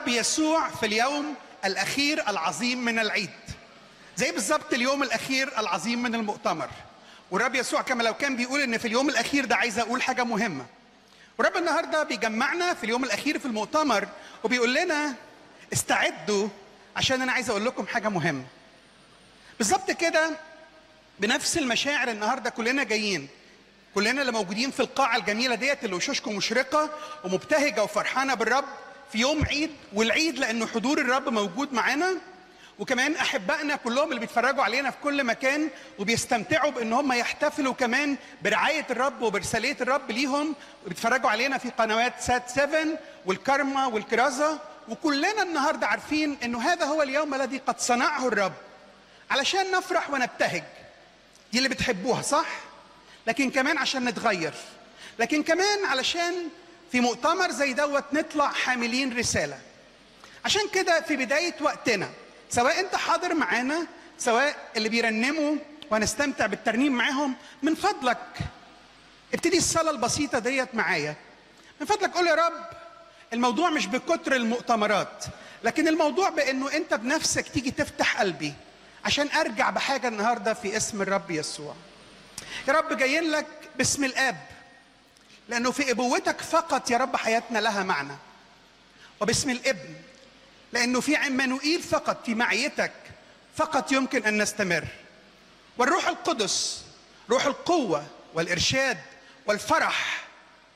الرب يسوع في اليوم الأخير العظيم من العيد زي بالظبط اليوم الأخير العظيم من المؤتمر والرب يسوع كما لو كان بيقول إن في اليوم الأخير ده عايز أقول حاجة مهمة ورب النهارده بيجمعنا في اليوم الأخير في المؤتمر وبيقول لنا استعدوا عشان أنا عايز أقول لكم حاجة مهمة بالظبط كده بنفس المشاعر النهارده كلنا جايين كلنا اللي موجودين في القاعة الجميلة ديت اللي وشوشكم مشرقة ومبتهجة وفرحانة بالرب في يوم عيد والعيد لأنه حضور الرب موجود معانا وكمان أحبائنا كلهم اللي بيتفرجوا علينا في كل مكان وبيستمتعوا بأن هم يحتفلوا كمان برعاية الرب وبرسالية الرب ليهم وبيتفرجوا علينا في قنوات سات 7 والكرمة والكرازة وكلنا النهاردة عارفين أنه هذا هو اليوم الذي قد صنعه الرب علشان نفرح ونبتهج دي اللي بتحبوها صح؟ لكن كمان عشان نتغير لكن كمان علشان في مؤتمر زي دوت نطلع حاملين رسالة عشان كده في بداية وقتنا سواء انت حاضر معانا سواء اللي بيرنموا وهنستمتع بالترنيم معاهم من فضلك ابتدي الصلاة البسيطة ديت معايا من فضلك قول يا رب الموضوع مش بكتر المؤتمرات لكن الموضوع بانه انت بنفسك تيجي تفتح قلبي عشان ارجع بحاجة النهاردة في اسم الرب يسوع يا رب جايين لك باسم الاب لانه في ابوتك فقط يا رب حياتنا لها معنى وباسم الابن لانه في عمانوئيل فقط في معيتك فقط يمكن ان نستمر والروح القدس روح القوه والارشاد والفرح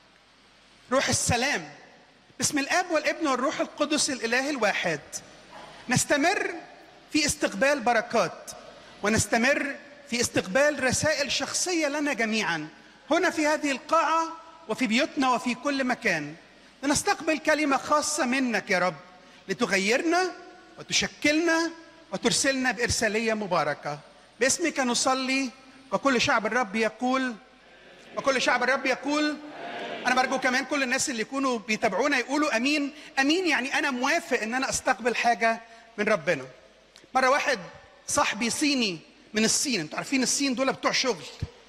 روح السلام باسم الاب والابن والروح القدس الاله الواحد نستمر في استقبال بركات ونستمر في استقبال رسائل شخصيه لنا جميعا هنا في هذه القاعه وفي بيوتنا وفي كل مكان لنستقبل كلمه خاصه منك يا رب لتغيرنا وتشكلنا وترسلنا بارساليه مباركه باسمك نصلي وكل شعب الرب يقول وكل شعب الرب يقول انا برجو كمان كل الناس اللي يكونوا بيتابعونا يقولوا امين امين يعني انا موافق ان انا استقبل حاجه من ربنا مره واحد صاحبي صيني من الصين انتوا عارفين الصين دول بتوع شغل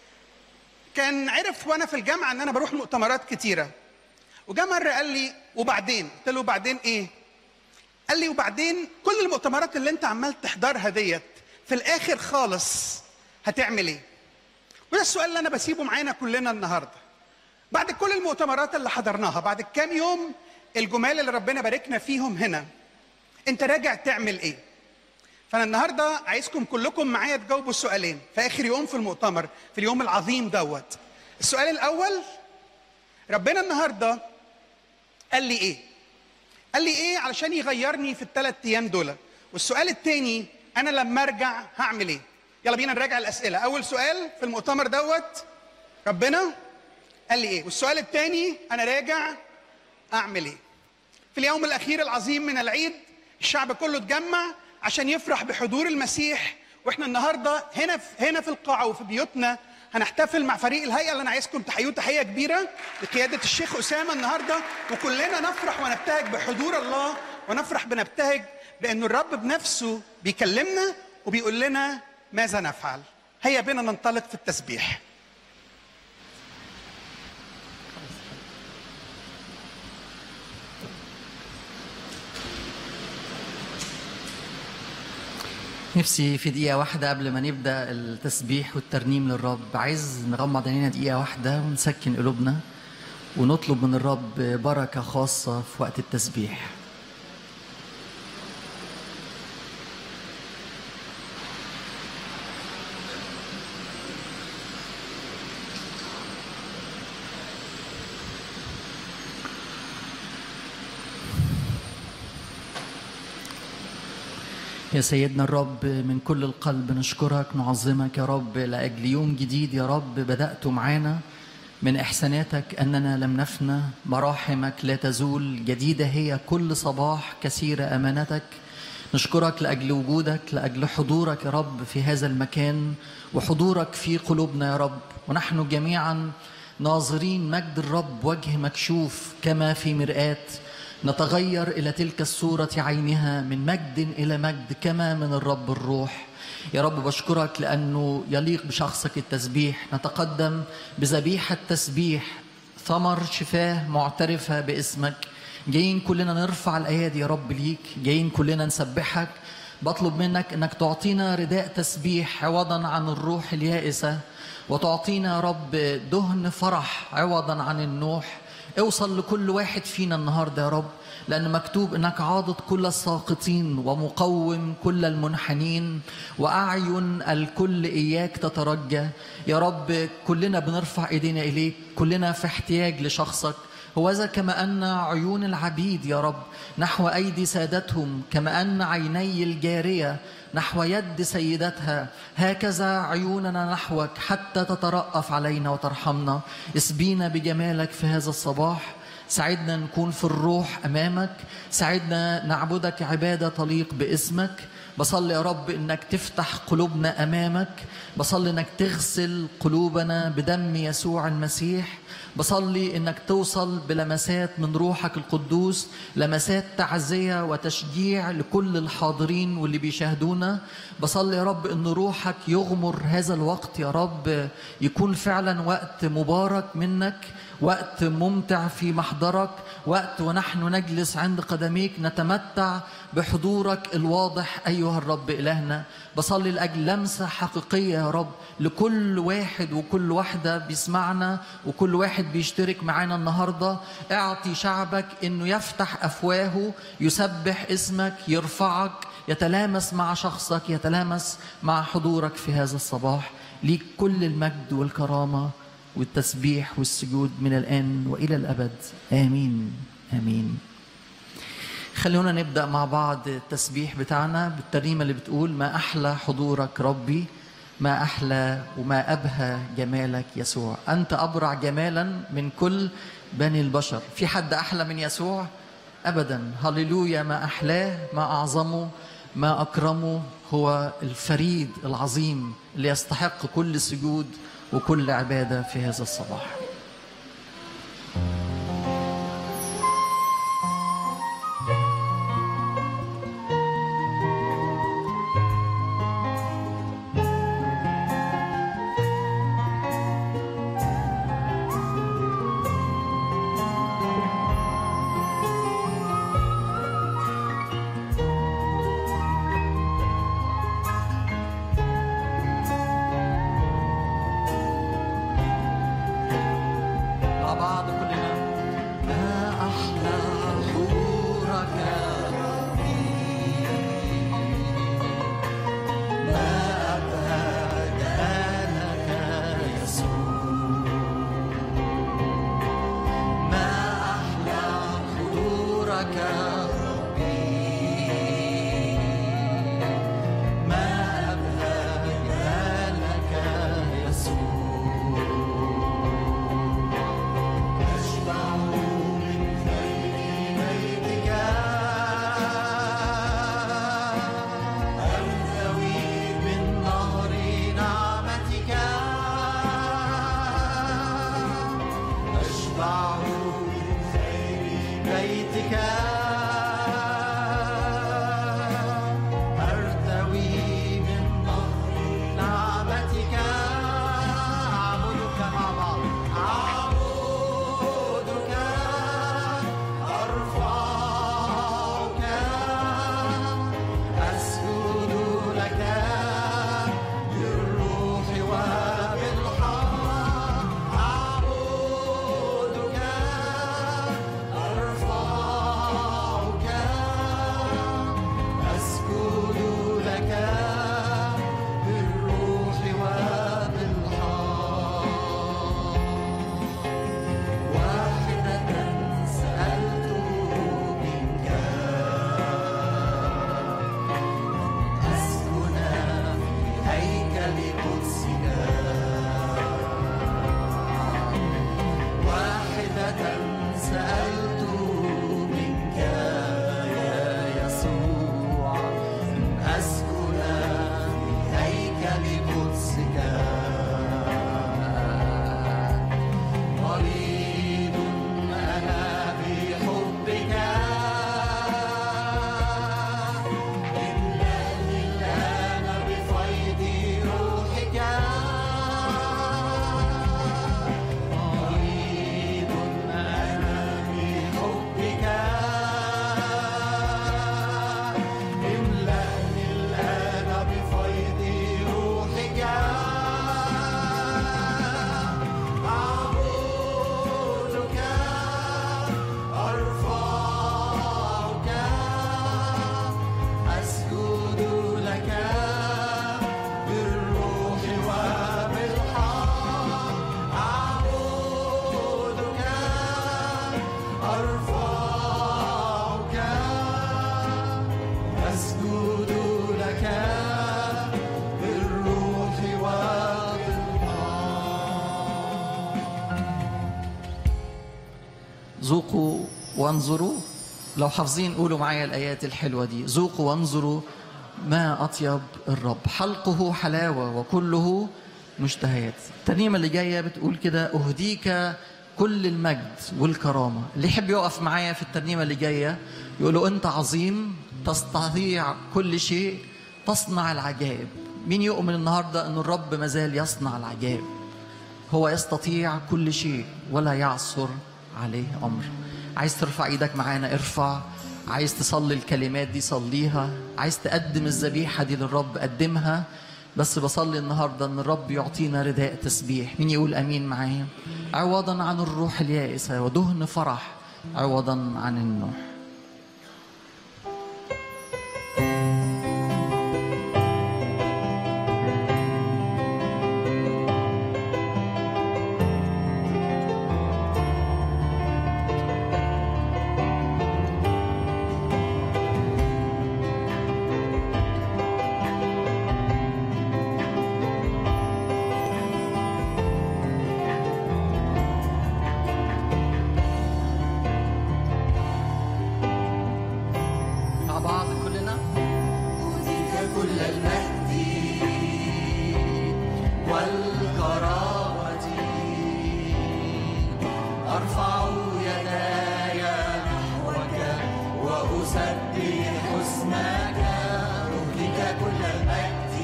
كان عرف وانا في الجامعه ان انا بروح مؤتمرات كتيره وجا مره قال لي وبعدين قلت له وبعدين ايه قال لي وبعدين كل المؤتمرات اللي انت عمال تحضرها ديت في الاخر خالص هتعمل ايه وده السؤال اللي انا بسيبه معانا كلنا النهارده بعد كل المؤتمرات اللي حضرناها بعد كام يوم الجمال اللي ربنا باركنا فيهم هنا انت راجع تعمل ايه فانا النهارده عايزكم كلكم معايا تجاوبوا السؤالين في اخر يوم في المؤتمر في اليوم العظيم دوت السؤال الاول ربنا النهارده قال لي ايه قال لي ايه علشان يغيرني في الثلاث ايام دول والسؤال الثاني انا لما ارجع هعمل ايه يلا بينا نراجع الاسئله اول سؤال في المؤتمر دوت ربنا قال لي ايه والسؤال الثاني انا راجع اعمل ايه في اليوم الاخير العظيم من العيد الشعب كله اتجمع عشان يفرح بحضور المسيح واحنا النهارده هنا في هنا في القاعه وفي بيوتنا هنحتفل مع فريق الهيئه اللي انا عايزكم تحيوه تحيه كبيره بقياده الشيخ اسامه النهارده وكلنا نفرح ونبتهج بحضور الله ونفرح بنبتهج بان الرب بنفسه بيكلمنا وبيقول لنا ماذا نفعل هيا بنا ننطلق في التسبيح نفسي في دقيقة واحدة قبل ما نبدأ التسبيح والترنيم للرب عايز نغمض عينينا دقيقة واحدة ونسكن قلوبنا ونطلب من الرب بركة خاصة في وقت التسبيح يا سيدنا الرب من كل القلب نشكرك نعظمك يا رب لأجل يوم جديد يا رب بدأته معانا من إحساناتك أننا لم نفنى مراحمك لا تزول جديدة هي كل صباح كثيرة أمانتك نشكرك لأجل وجودك لأجل حضورك يا رب في هذا المكان وحضورك في قلوبنا يا رب ونحن جميعا ناظرين مجد الرب وجه مكشوف كما في مرآة نتغير الى تلك الصوره عينها من مجد الى مجد كما من الرب الروح يا رب بشكرك لانه يليق بشخصك التسبيح نتقدم بذبيحه تسبيح ثمر شفاه معترفه باسمك جايين كلنا نرفع الايادي يا رب ليك جايين كلنا نسبحك بطلب منك انك تعطينا رداء تسبيح عوضا عن الروح اليائسه وتعطينا يا رب دهن فرح عوضا عن النوح اوصل لكل واحد فينا النهارده يا رب لأن مكتوب إنك عاضد كل الساقطين ومقوم كل المنحنين وأعين الكل إياك تترجى يا رب كلنا بنرفع إيدينا إليك كلنا في احتياج لشخصك هوذا كما أن عيون العبيد يا رب نحو أيدي سادتهم كما أن عيني الجارية نحو يد سيدتها هكذا عيوننا نحوك حتى تترأف علينا وترحمنا اسبينا بجمالك في هذا الصباح ساعدنا نكون في الروح امامك ساعدنا نعبدك عباده تليق باسمك بصلي يا رب انك تفتح قلوبنا امامك بصلي انك تغسل قلوبنا بدم يسوع المسيح بصلي انك توصل بلمسات من روحك القدوس لمسات تعزيه وتشجيع لكل الحاضرين واللي بيشاهدونا بصلي يا رب ان روحك يغمر هذا الوقت يا رب يكون فعلا وقت مبارك منك وقت ممتع في محضرك وقت ونحن نجلس عند قدميك نتمتع بحضورك الواضح ايها الرب الهنا بصلي لاجل لمسه حقيقيه يا رب لكل واحد وكل واحده بيسمعنا وكل واحد بيشترك معانا النهارده اعطي شعبك انه يفتح افواهه يسبح اسمك يرفعك يتلامس مع شخصك يتلامس مع حضورك في هذا الصباح ليك كل المجد والكرامه والتسبيح والسجود من الآن وإلى الأبد آمين آمين خلونا نبدأ مع بعض التسبيح بتاعنا بالترنيمة اللي بتقول ما أحلى حضورك ربي ما أحلى وما أبهى جمالك يسوع أنت أبرع جمالا من كل بني البشر في حد أحلى من يسوع أبدا هللويا ما أحلاه ما أعظمه ما أكرمه هو الفريد العظيم اللي يستحق كل سجود وكل عبادة في هذا الصباح مع بعض كلنا ما أحلى حضورك ما أبهى جمالك يسوع ما أحلى حضورك ربي ما أبهى جمالك يسوع أشبع من خير بيتك أرتوي من نهر نعمتك أشبع من خير بيتك أرتوي من نهر نعمتك أعبدك مع بعض أعبدك أرفعك أسجد لك بالروح وبالحق أعبدك أرفعك أسجد لك بالروح وبالحق واحدة سألت منك أسكن في هيكل قدسك واحدة سألت منك يا يسوع أن أسكن في هيكل قدسك مريض أنا بحبك إملأني الآن بفيض روحك مريض أنا ذوقوا وانظروا لو حافظين قولوا معايا الآيات الحلوة دي ذوقوا وانظروا ما أطيب الرب حلقه حلاوة وكله مشتهيات الترنيمة اللي جاية بتقول كده أهديك كل المجد والكرامة اللي يحب يقف معايا في الترنيمة اللي جاية يقولوا أنت عظيم تستطيع كل شيء تصنع العجائب مين يؤمن النهاردة أن الرب مازال يصنع العجائب هو يستطيع كل شيء ولا يعثر عليه أمر عايز ترفع ايدك معانا ارفع عايز تصلي الكلمات دي صليها عايز تقدم الذبيحة دي للرب قدمها بس بصلي النهاردة ان الرب يعطينا رداء تسبيح مين يقول امين معايا عوضا عن الروح اليائسة ودهن فرح عوضا عن النوح مع بعض كلنا أوديك كل المجد والكرامة أرفع يداي نحوك وأسبح اسمك أهديك كل المجد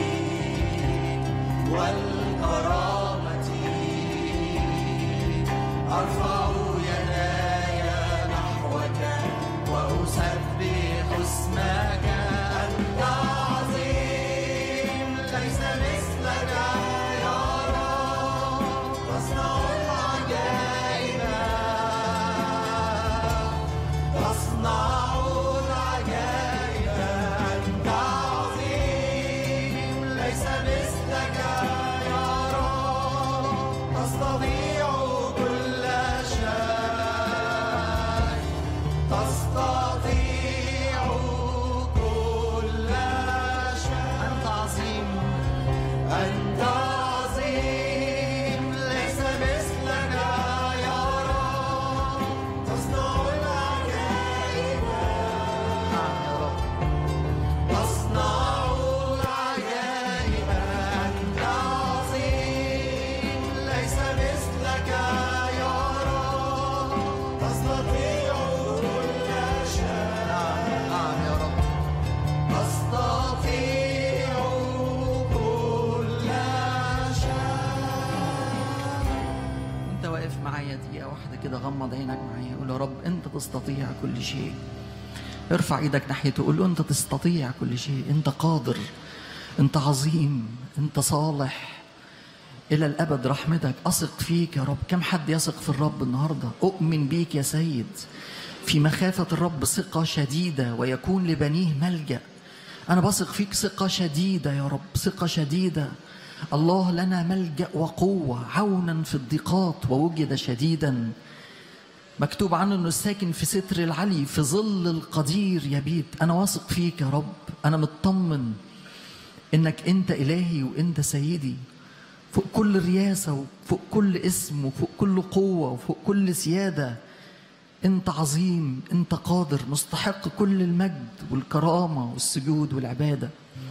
والكرامة أرفع يداي نحوك وأسبح اسمك أنت عظيم ليس مثلك يا رب تصنع العجائب تصنع العجائب أنت عظيم ليس مثلك يا رب تستطيع كل شيء تستطيع كل شيء أنت عظيم أنت عظيم ليس مثلك يا رب تصنع العجائب نعم يا رب تصنع العجائب أنت عظيم ليس مثلك يا رب تستطيع كل شيء نعم يا رب تستطيع كل شيء انت واقف معايا دقيقة واحدة كده غمض عينك معايا قول يا رب انت تستطيع كل شيء ارفع ايدك ناحيته قول له انت تستطيع كل شيء انت قادر انت عظيم انت صالح الى الابد رحمتك اثق فيك يا رب كم حد يثق في الرب النهارده اؤمن بيك يا سيد في مخافه الرب ثقه شديده ويكون لبنيه ملجا انا بثق فيك ثقه شديده يا رب ثقه شديده الله لنا ملجا وقوه عونا في الضيقات ووجد شديدا مكتوب عنه انه ساكن في ستر العلي في ظل القدير يبيت انا واثق فيك يا رب انا مطمن انك انت الهي وانت سيدي فوق كل رياسه وفوق كل اسم وفوق كل قوه وفوق كل سياده انت عظيم انت قادر مستحق كل المجد والكرامه والسجود والعباده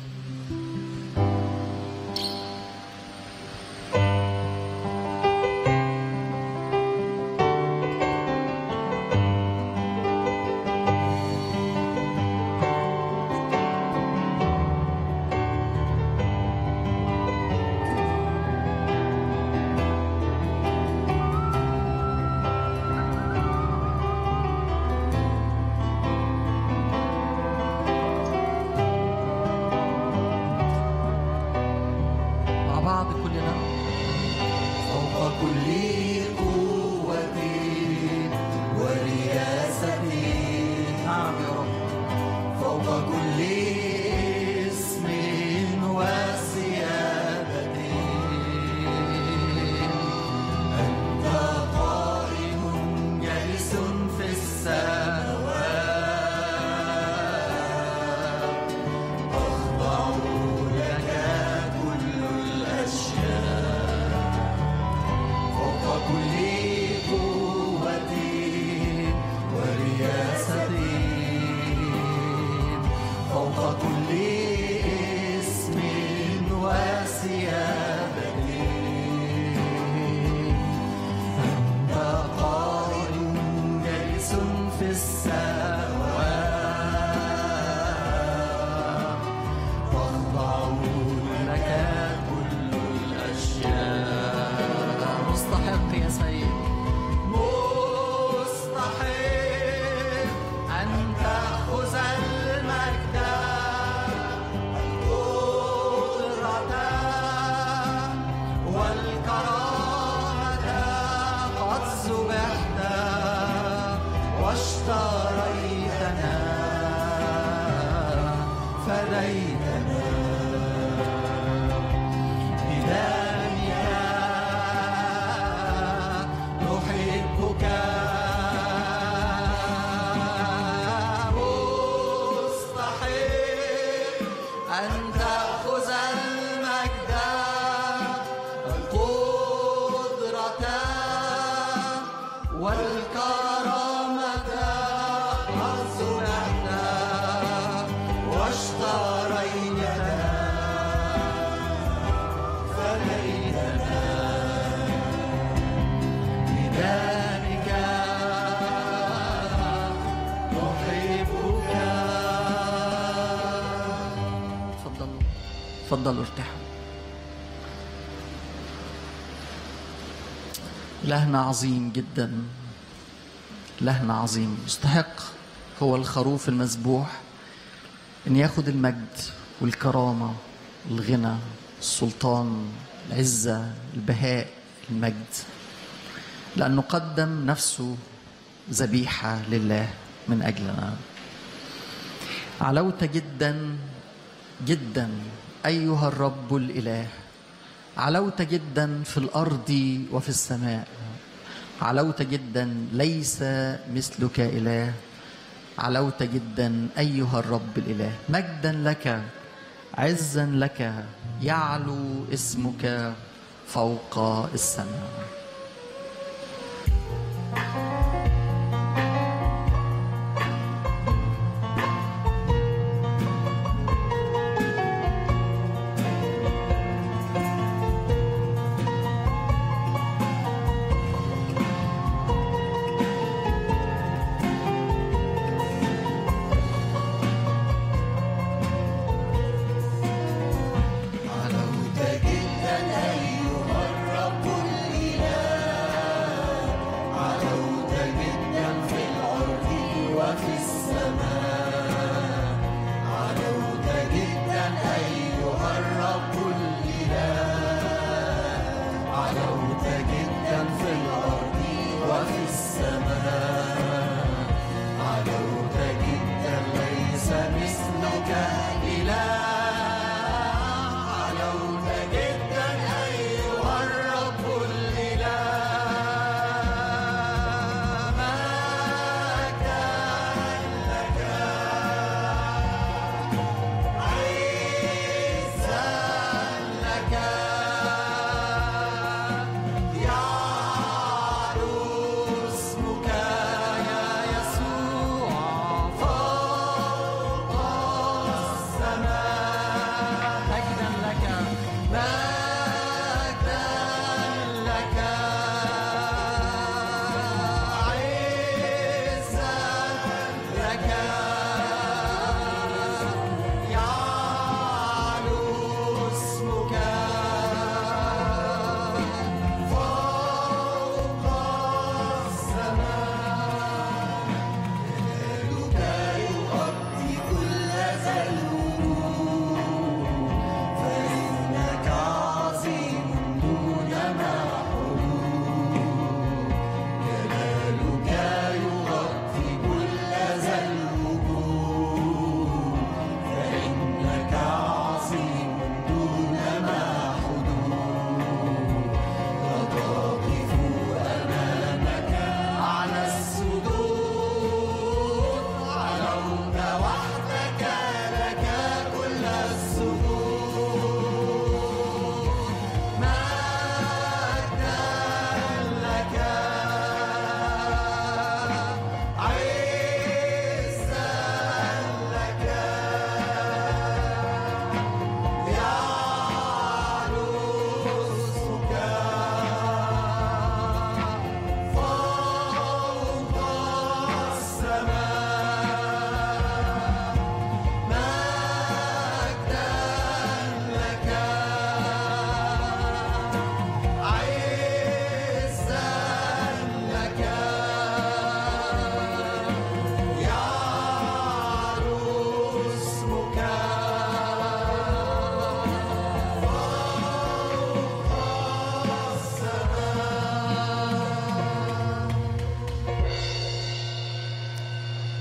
مع بعض كلنا فوق كل قوة ورياسة نعم يا رب فوق كل اسم وسيادة أنت قائم جالس في السماوات أخضع لك كل الأشياء فوق كل فديتنا بدمك نحبك مستحيل أن تأخذ المجد القدرة والكرامة قد سمعنا واشتريتنا فديتنا بدمك نحبك تفضلوا تفضلوا ارتاحوا إلهنا عظيم جدا إلهنا عظيم مستحق هو الخروف المذبوح أن ياخد المجد والكرامة الغنى السلطان العزة البهاء المجد لأنه قدم نفسه ذبيحة لله من أجلنا علوت جدا جدا أيها الرب الإله علوت جدا في الأرض وفي السماء علوت جدا ليس مثلك إله علوت جدا أيها الرب الإله مجدا لك عزا لك يعلو اسمك فوق السماء علوت جدا أيها الرب الإله علوت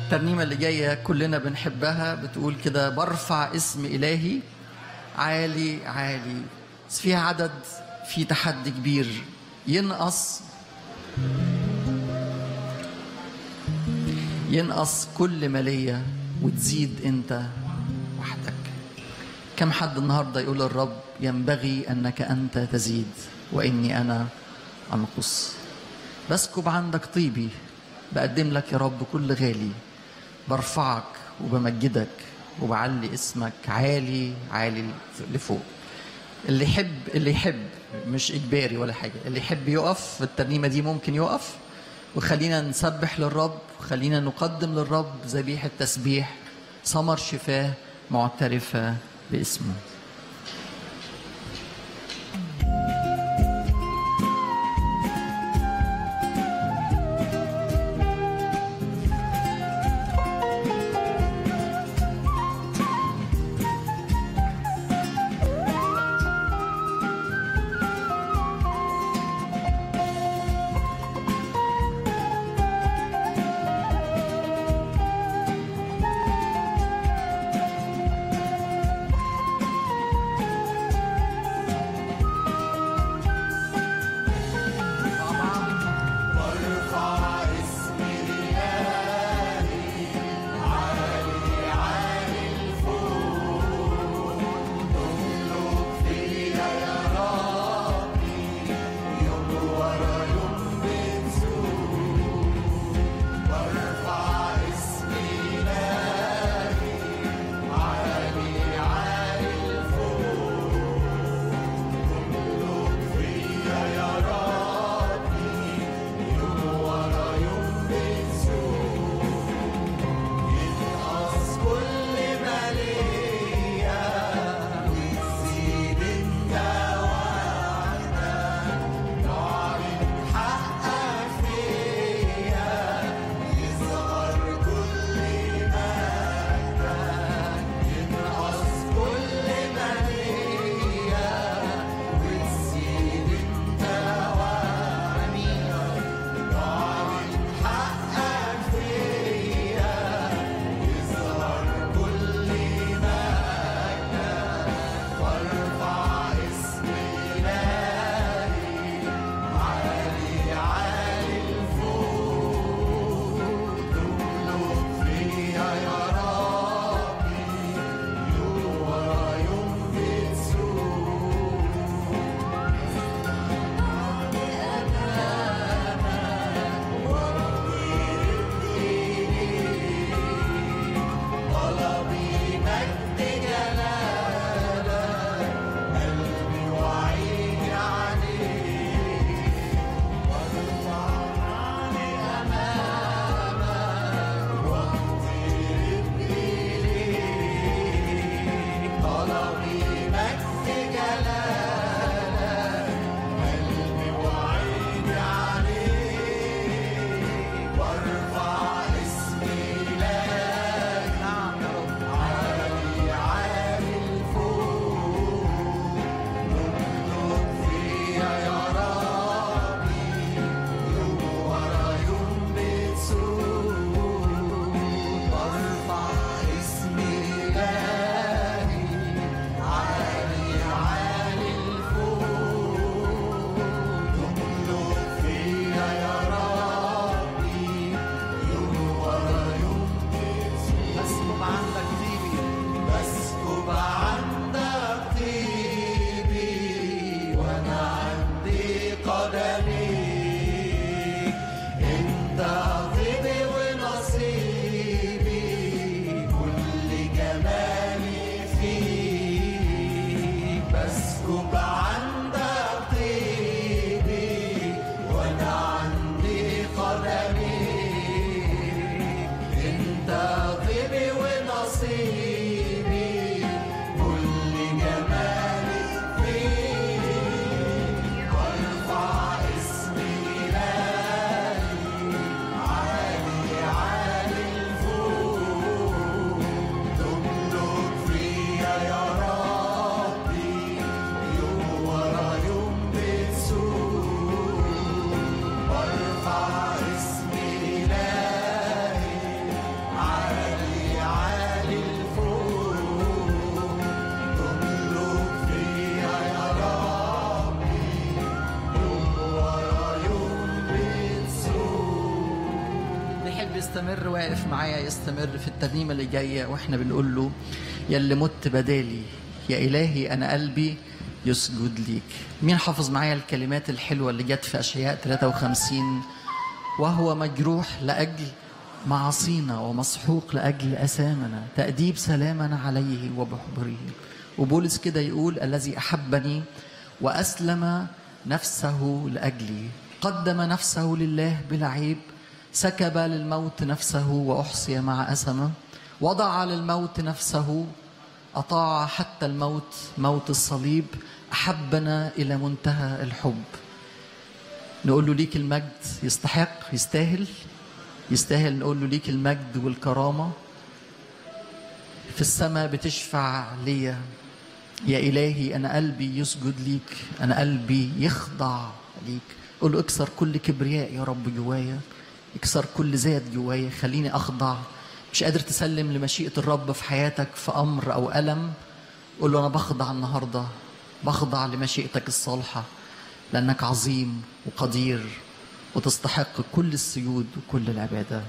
الترنيمة اللي جاية كلنا بنحبها بتقول كده برفع اسم إلهي عالي عالي بس فيها عدد في تحدي كبير ينقص ينقص كل ما ليا وتزيد انت وحدك كم حد النهارده يقول للرب ينبغي انك انت تزيد واني انا انقص بسكب عندك طيبي بقدم لك يا رب كل غالي برفعك وبمجدك وبعلي اسمك عالي عالي لفوق اللي يحب اللي يحب مش اجباري ولا حاجه اللي يحب يقف في الترنيمه دي ممكن يقف وخلينا نسبح للرب وخلينا نقدم للرب ذبيحه تسبيح ثمر شفاه معترفه باسمه يستمر واقف معايا يستمر في الترنيمه اللي جايه واحنا بنقول له يا اللي مت بدالي يا الهي انا قلبي يسجد ليك مين حافظ معايا الكلمات الحلوه اللي جت في اشعياء 53 وهو مجروح لاجل معاصينا ومسحوق لاجل اثامنا تاديب سلامنا عليه وبحبره وبولس كده يقول الذي احبني واسلم نفسه لاجلي قدم نفسه لله بلا عيب سكب للموت نفسه واحصي مع اسمه وضع للموت نفسه اطاع حتى الموت موت الصليب احبنا الى منتهى الحب نقول له ليك المجد يستحق يستاهل يستاهل نقول له ليك المجد والكرامه في السماء بتشفع ليا يا إلهي أنا قلبي يسجد ليك أنا قلبي يخضع ليك قول له اكسر كل كبرياء يا رب جوايا اكسر كل ذات جوايا خليني أخضع مش قادر تسلم لمشيئة الرب في حياتك في أمر أو ألم قول له أنا بخضع النهاردة بخضع لمشيئتك الصالحة لأنك عظيم وقدير وتستحق كل السجود وكل العباده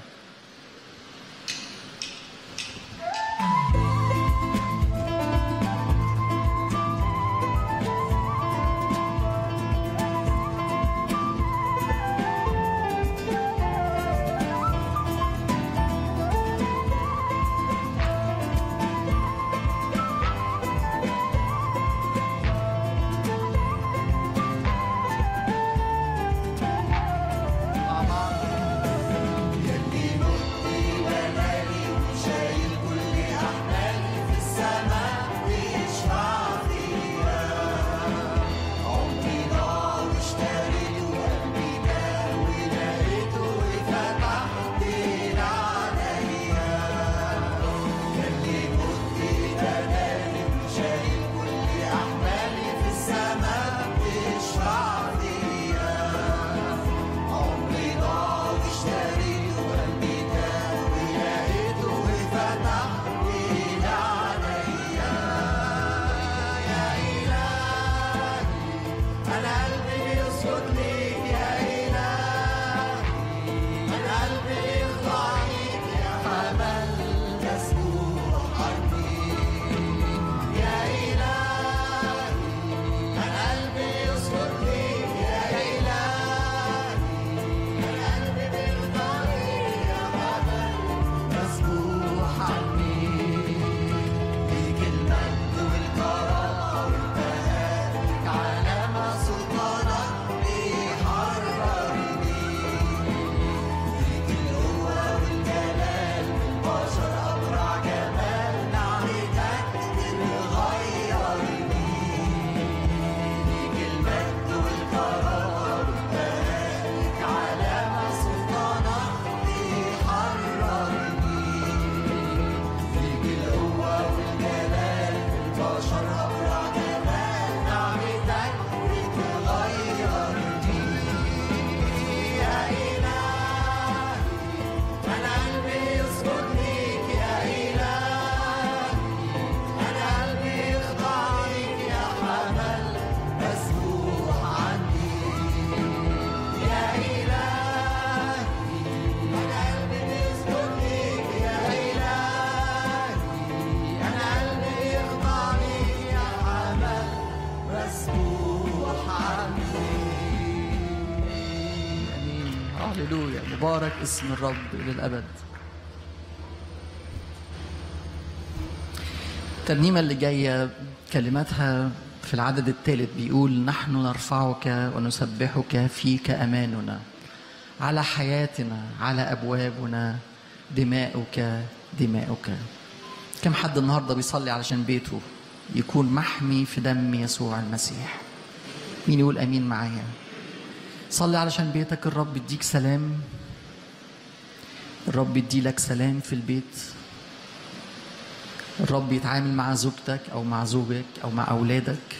هللويا مبارك اسم الرب إلى الأبد الترنيمة اللي جاية كلماتها في العدد الثالث بيقول نحن نرفعك ونسبحك فيك أماننا على حياتنا على أبوابنا دماؤك دماؤك كم حد النهاردة بيصلي علشان بيته يكون محمي في دم يسوع المسيح مين يقول أمين معايا صلي علشان بيتك الرب يديك سلام الرب يدي لك سلام في البيت الرب يتعامل مع زوجتك او مع زوجك او مع اولادك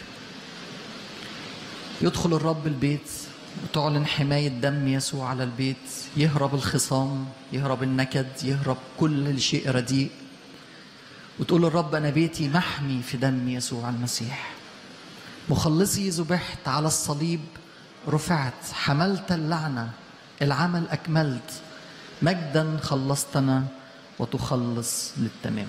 يدخل الرب البيت وتعلن حماية دم يسوع على البيت يهرب الخصام يهرب النكد يهرب كل شيء رديء وتقول الرب أنا بيتي محمي في دم يسوع المسيح مخلصي ذبحت على الصليب رفعت حملت اللعنة العمل أكملت مجدا خلصتنا وتخلص للتمام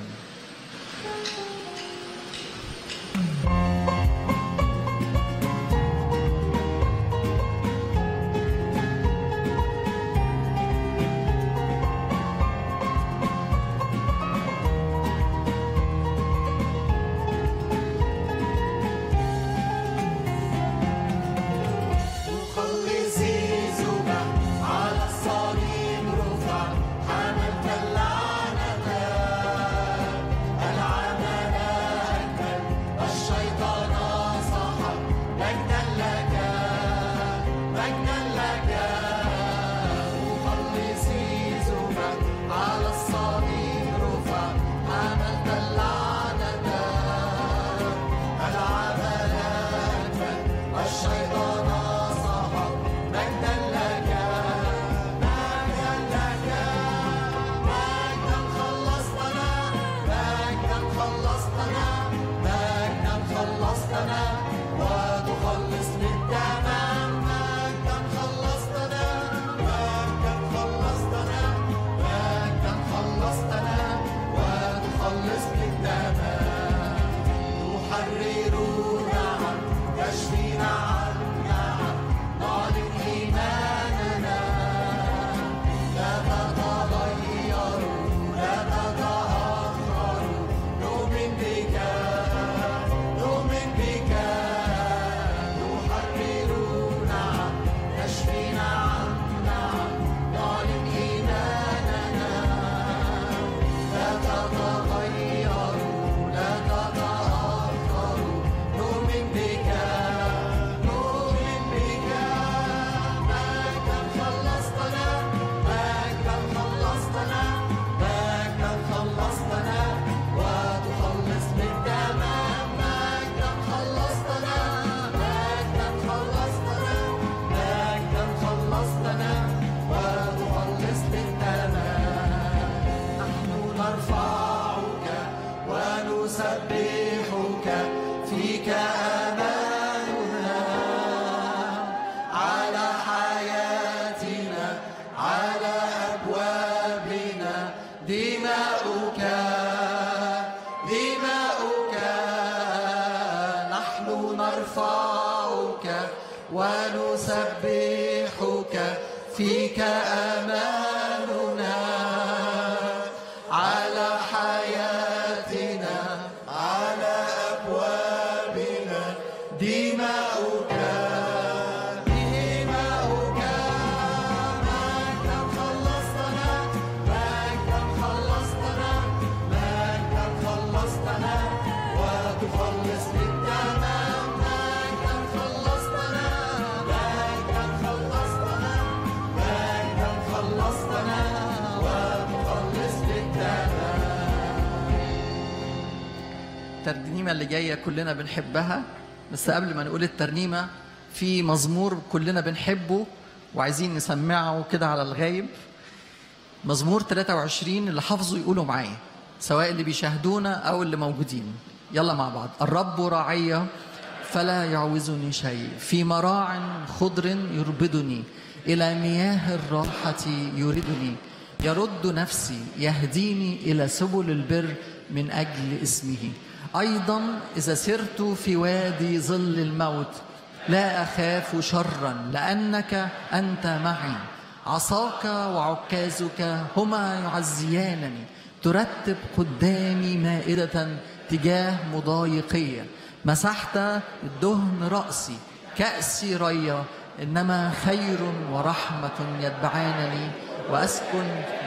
مخلصي زبا على الصليب رفع حملت اللعنة العمل أكمل الشيطان صحب مجدا لك مجدا لك مخلصي زبا على الصليب رفع حملت اللعنة العمل أكمل الشيطان صحب مجدا لك مجدا لك مجدا خلصتنا مجدا خلصتنا مجدا خلصتنا وتخلص للتمام مجدا خلصتنا مجدا خلصتنا مجدا خلصتنا وتخلص للتمام تحرر نعم تشفي نعم نعم نعلن إيماننا لا تتغير لا تتأخر نؤمن بك نؤمن بك تحرر نعم تشفي نعم نعم نعلن إيماننا لا تتغير لا تتأخر نؤمن بك نؤمن بك مجدا خلصتنا مجدا خلصتنا مجدا خلصتنا وتخلص بالتمام مجدا خلصتنا مجدا خلصتنا مجدا خلصتنا وتخلص بالتمام نحن نرفعك ونسبحك فيك أماننا على حياتنا على أبوابنا دماؤك دماؤك نحن نرفعك ونسبحك فيك أماننا على حياتنا على أبوابنا دماؤك دماؤك مجدا خلصتنا مجدا خلصتنا مجدا خلصتنا وتخلص للتمام مجدا خلصتنا مجدا خلصتنا مجدا خلصتنا وتخلص للتمام الترنيمة اللي جاية كلنا بنحبها بس قبل ما نقول الترنيمة في مزمور كلنا بنحبه وعايزين نسمعه كده على الغايب مزمور 23 اللي حافظوا يقولوا معايا سواء اللي بيشاهدونا أو اللي موجودين يلا مع بعض الرب راعية فلا يعوزني شيء في مراع خضر يربدني إلى مياه الراحة يردني يرد نفسي يهديني إلى سبل البر من أجل اسمه أيضا إذا سرت في وادي ظل الموت لا أخاف شرا لأنك أنت معي عصاك وعكازك هما يعزيانني ترتب قدامي مائدة تجاه مضايقية مسحت الدهن رأسي كأسي ريا إنما خير ورحمة يتبعانني وأسكن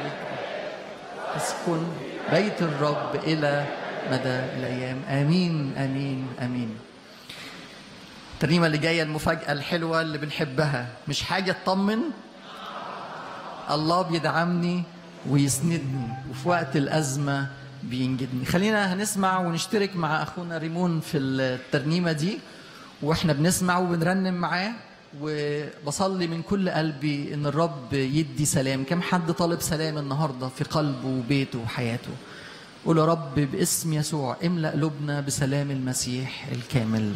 أسكن بيت الرب إلى مدى الأيام آمين آمين آمين الترنيمة اللي جاية المفاجأة الحلوة اللي بنحبها مش حاجة تطمن الله بيدعمني ويسندني وفي وقت الأزمة بينجدني خلينا هنسمع ونشترك مع أخونا ريمون في الترنيمة دي وإحنا بنسمع وبنرنم معاه وبصلي من كل قلبي إن الرب يدي سلام كم حد طالب سلام النهاردة في قلبه وبيته وحياته قول يا رب باسم يسوع املأ قلوبنا بسلام المسيح الكامل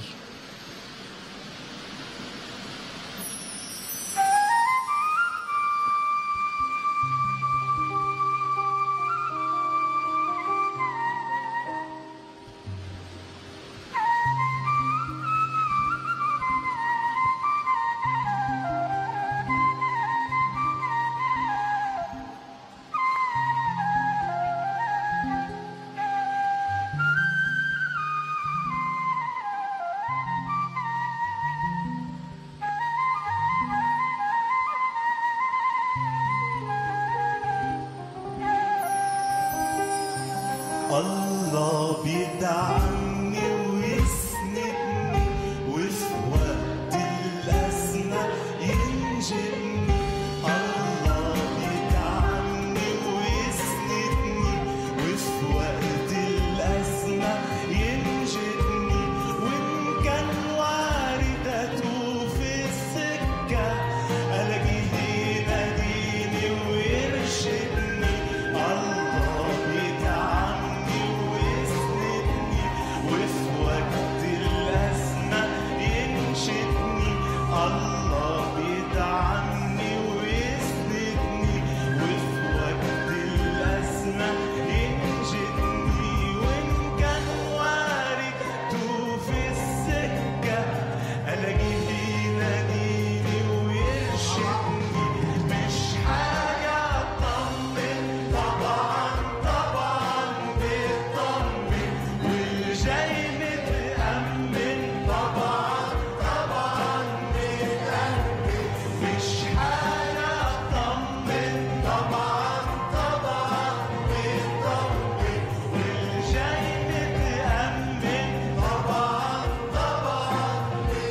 الله بيدعمني ويسندني وفي وقت الأزمة ينجدني وإن كان وارد في السكة ألاقيه يناديني ويرشدني مش حاجة أطمن طبعا طبعا بيطمن والجاي متأمن طبعا طبعا متأمن مش حاجة أطمن طبعا طبعا بيطمن والجاي متأمن طبعا طبعا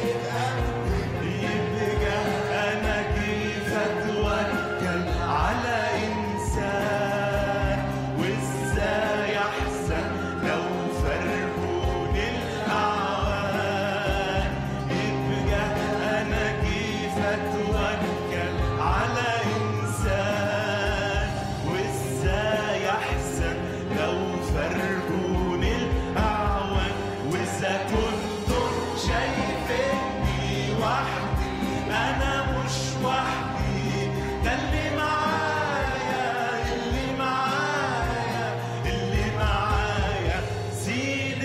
يبقى أنا كيف أتوكل على إنسان وإزاي أحسن لو فرقوني الأعوان يبقى أنا كيف أتوكل على إنسان وإزاي أحسن لو فرقوني الأعوان وإذا كنتم شايفيني وحدي أنا مش وحدي ده اللي معايا اللي معايا اللي معايا سيد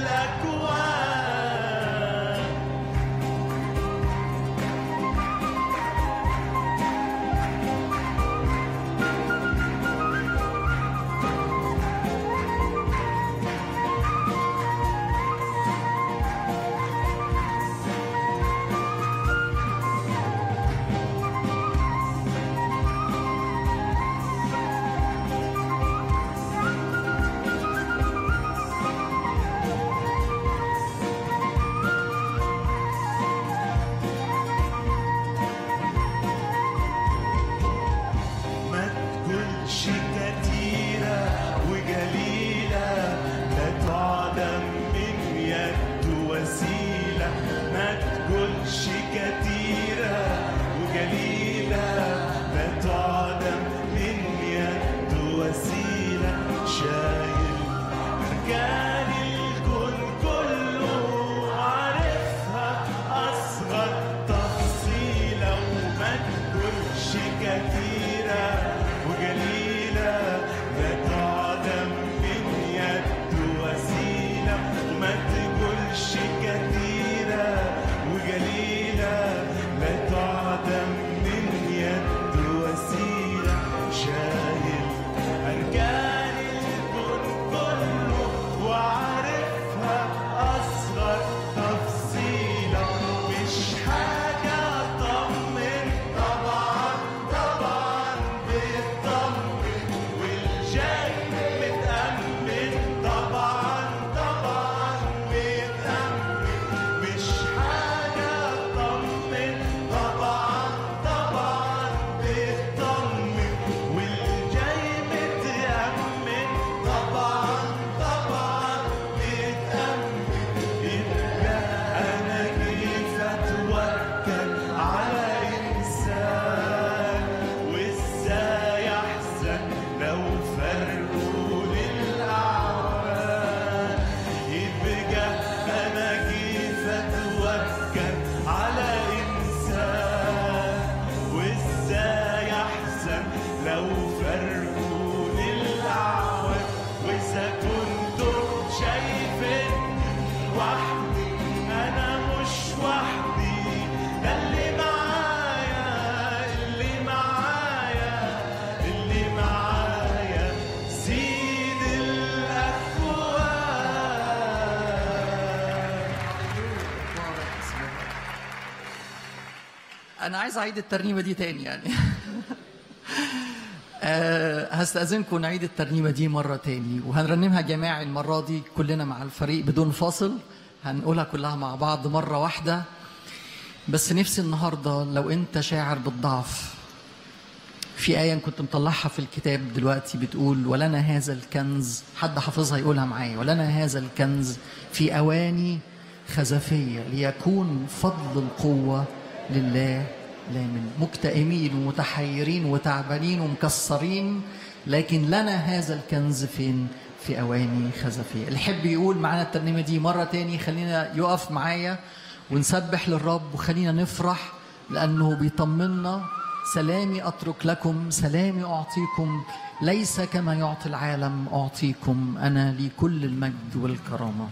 الأكوان ما تقولش كتيرة وجليلة لا تعدم من يد وسيلة ما تقولش كتيرة وجليلة لا تعدم من يد وسيلة شايل أركان الكون كله عارفها أصغر تفصيلة وما تقولش كتيرة وجليلة لا تعدم من يد وسيلة وما تقولش كتيرة وجليلة لا تعدم من يد وسيلة شايل أركان الكون كله وعارفها أصغر تفصيلة مش حاجة أطمن طبعا طبعا بيطمن والجاي متأمن طبعا طبعا متأمن مش حاجة أطمن طبعا طبعا بيطمن والجاي متأمن طبعا طبعا متأمن يبقى أنا كيف أتوكل على إنسان وإزاي أحزن لو فرقوا للأعوان يبقى أنا كيف أتوكل على إنسان وإزاي أحزن لو فرقوا للأعوان وإذا كنتم شايفيني وحدي أنا مش وحدي ده اللي معايا اللي معايا اللي معايا سيد الأكوان انا عايز اعيد الترنيمه دي تاني يعني آه، هستأذنكم نعيد الترنيمة دي مرة تاني وهنرنمها جماعي المرة دي كلنا مع الفريق بدون فاصل هنقولها كلها مع بعض مرة واحدة بس نفسي النهاردة لو أنت شاعر بالضعف في آية كنت مطلعها في الكتاب دلوقتي بتقول ولنا هذا الكنز حد حافظها يقولها معايا ولنا هذا الكنز في أواني خزفية ليكون فضل القوة لله لا من مكتئمين ومتحيرين وتعبانين ومكسرين لكن لنا هذا الكنز فين في أواني خزفية اللي يحب يقول معانا الترنيمة دي مرة تاني خلينا يقف معايا ونسبح للرب وخلينا نفرح لأنه بيطمنا سلامي أترك لكم سلامي أعطيكم ليس كما يعطي العالم أعطيكم أنا لي كل المجد والكرامة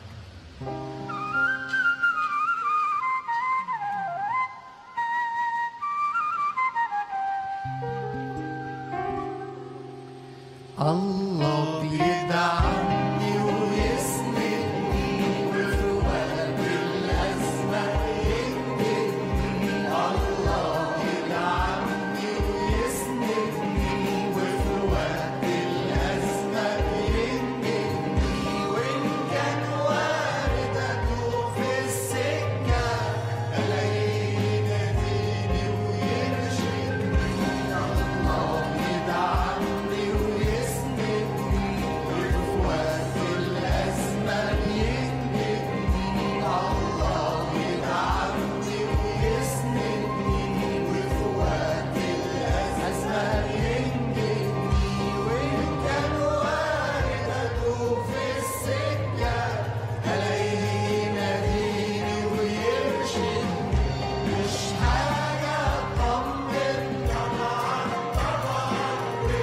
الله بيدعمني ويسندني وفي وقت الأزمة ينجدني الله يدعمني ويسندني وفي وقت الأزمة ينجدني وإن كان وارد أتوه في السكة ألاقيه يناديني ويرشدني الله يدعمني ويسندني وفي وقت الأزمة ينجدني الله يدعمني ويسندني وفي وقت الأزمة ينجدني وإن كان وارد أتوه في السكة ألاقيه يناديني ويرشدني مش حاجة أطمن طبعا طبعا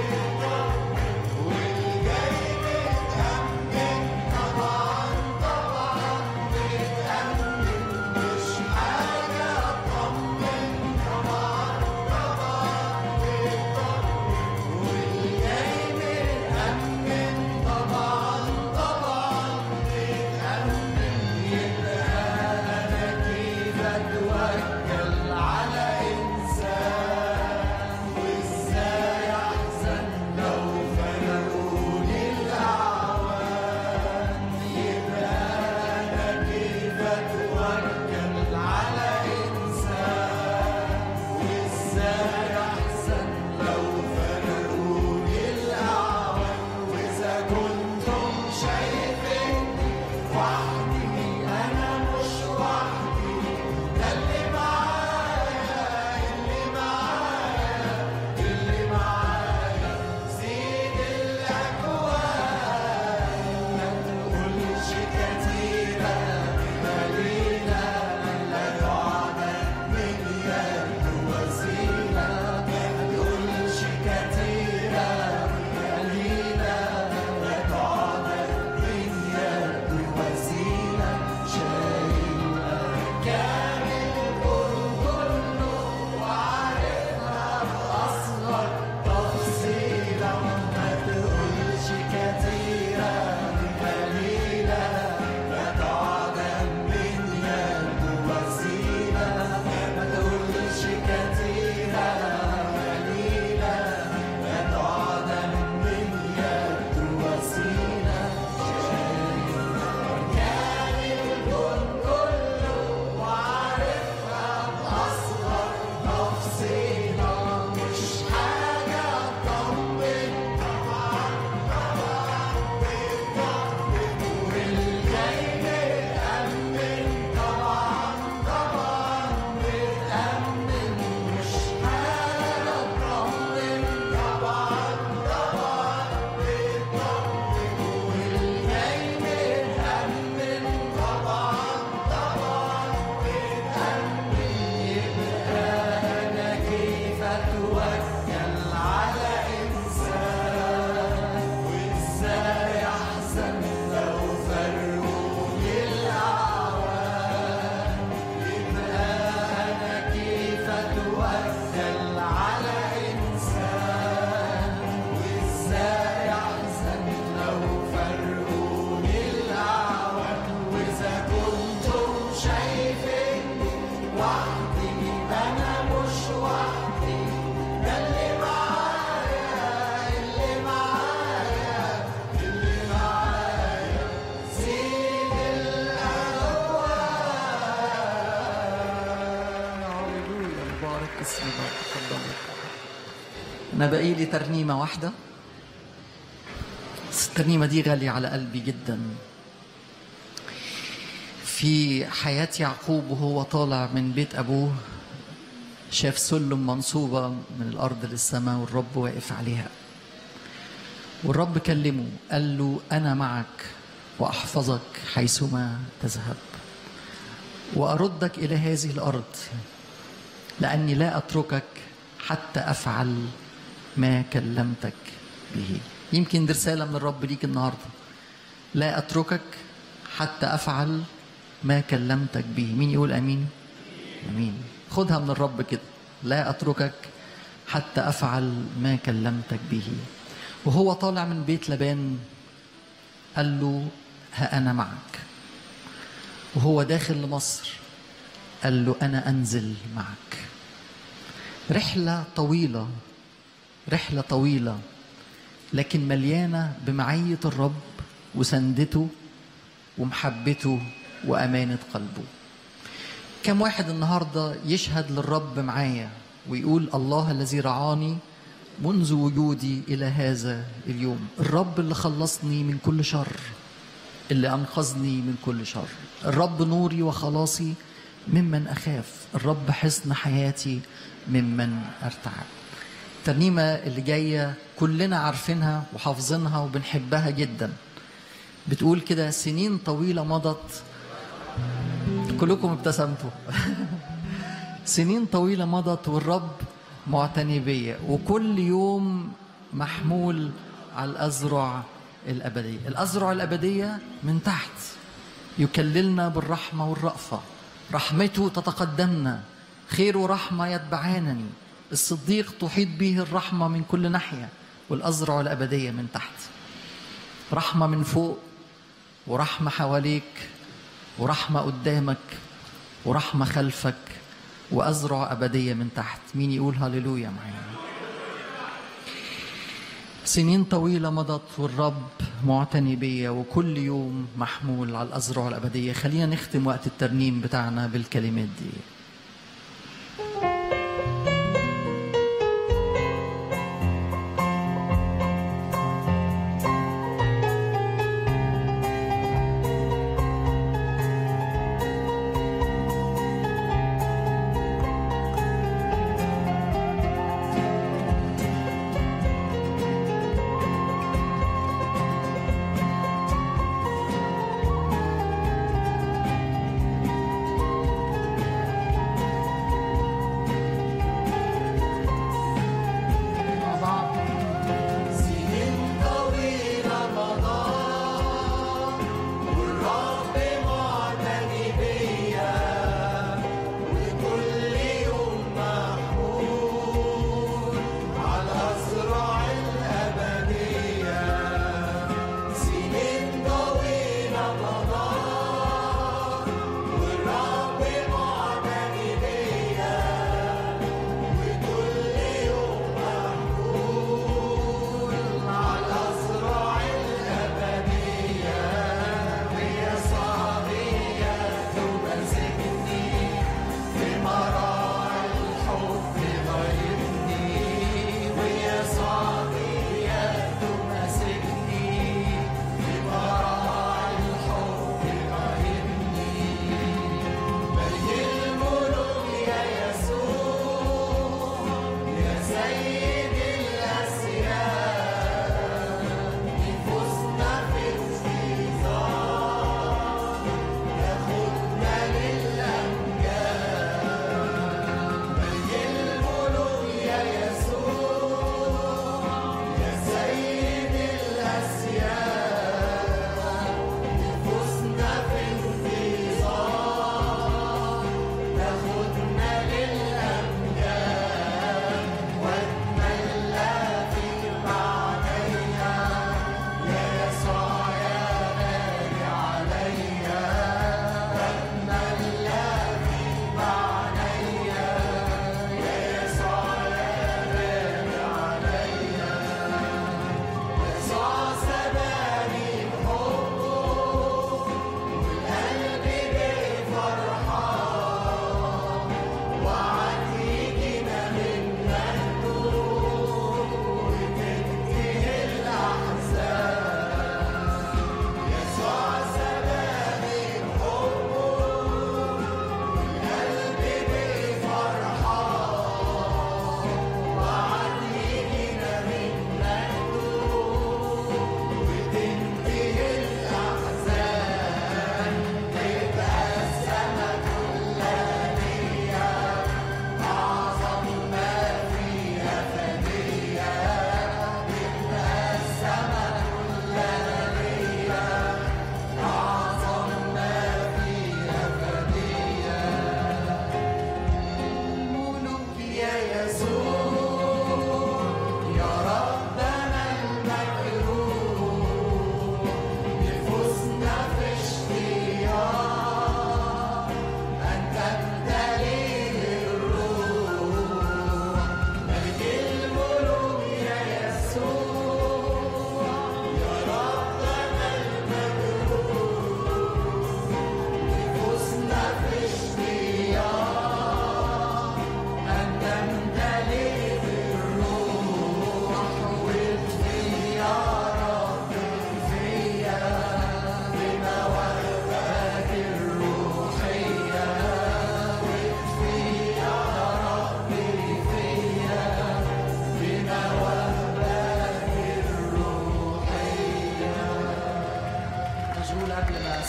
والجاي متأمن طبعا طبعا متأمن مش حاجة أطمن طبعا طبعا والجاي متأمن طبعا طبعا متأمن يبقى أنا كيف أتوكل على إنسان وإزاي أحزن لو فرقوني الأعوان يبقى أنا كيف أتوكل على إنسان وإزاي أحزن لو فرقوني الأعوان وإذا كنتم شايفيني وحدي أنا مش وحدي ده اللي معايا اللي معايا اللي معايا زيد الأكوان ما تقولش كتيرة قليلة لا تعدد من يد وسيلة ما تقولش كتيرة قليلة لا تعدد من يد وسيلة شايل كامل كله وعارفها بأصغر تفصيلة ما تقولش كتيرة قليلة لا تعدم من يد وسيلة ما تقولش كتيرة قليلة لا تعدم من يد وسيلة كامل كله وعارفها بأصغر تفصيلة مش حاجة أطمن طبعا طبعا بتطمن والجاي متأمن طبعا طبعا متأمن مش حاجة أطمن طبعا طبعا بتطمن والجاي متأمن طبعا طبعا متأمن يبقى أنا كيف أتوكل على إنسان وإزاي أحزن لو فرقوني الأعوان يبقى أنا كيف أتوكل على إنسان وإزاي أحزن لو فرقوني الأعوان وإذا كنتم شايفيني وحدي أنا مش وحدي ده اللي معايا اللي معايا اللي معايا زيد الألوان هللويا مبارك اسمك تفضل أنا بقي لي ترنيمة واحدة بس الترنيمة دي غالية على قلبي جدا في حياة يعقوب وهو طالع من بيت أبوه شاف سلم منصوبة من الأرض للسماء والرب واقف عليها والرب كلمه قال له أنا معك وأحفظك حيثما تذهب وأردك إلى هذه الأرض لأني لا أتركك حتى أفعل ما كلمتك به يمكن دي رسالة من الرب ليك النهاردة لا أتركك حتى أفعل ما كلمتك به مين يقول أمين أمين خدها من الرب كده لا أتركك حتى أفعل ما كلمتك به وهو طالع من بيت لبان قال له ها أنا معك وهو داخل لمصر قال له أنا أنزل معك رحلة طويلة رحلة طويلة لكن مليانة بمعية الرب وسندته ومحبته وأمانة قلبه كم واحد النهاردة يشهد للرب معايا ويقول الله الذي رعاني منذ وجودي إلى هذا اليوم الرب اللي خلصني من كل شر اللي أنقذني من كل شر الرب نوري وخلاصي ممن أخاف الرب حصن حياتي ممن أرتعب الترنيمة اللي جاية كلنا عارفينها وحافظينها وبنحبها جدا بتقول كده سنين طويلة مضت كلكم ابتسمتوا سنين طويلة مضت والرب معتني بيا وكل يوم محمول على الأزرع الأبدية الأزرع الأبدية من تحت يكللنا بالرحمة والرأفة رحمته تتقدمنا خير ورحمة يتبعانني الصديق تحيط به الرحمة من كل ناحية والأزرع الأبدية من تحت رحمة من فوق ورحمة حواليك ورحمة قدامك ورحمة خلفك وأزرع أبدية من تحت مين يقول هللويا معايا سنين طويلة مضت والرب معتني بيا وكل يوم محمول على الأزرع الأبدية خلينا نختم وقت الترنيم بتاعنا بالكلمات دي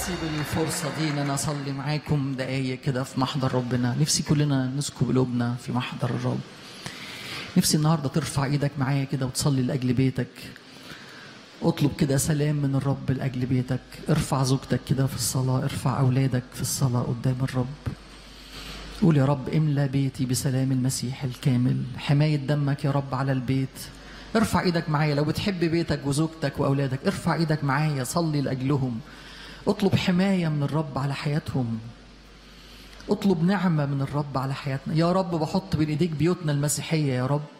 نفسي بالفرصة دي إن أنا أصلي معاكم دقايق كده في محضر ربنا نفسي كلنا نسكب قلوبنا في محضر الرب نفسي النهاردة ترفع إيدك معايا كده وتصلي لأجل بيتك اطلب كده سلام من الرب لأجل بيتك ارفع زوجتك كده في الصلاة ارفع أولادك في الصلاة قدام الرب قول يا رب املا بيتي بسلام المسيح الكامل حماية دمك يا رب على البيت ارفع ايدك معايا لو بتحب بيتك وزوجتك واولادك ارفع ايدك معايا صلي لاجلهم اطلب حماية من الرب على حياتهم اطلب نعمة من الرب على حياتنا يا رب بحط بين ايديك بيوتنا المسيحية يا رب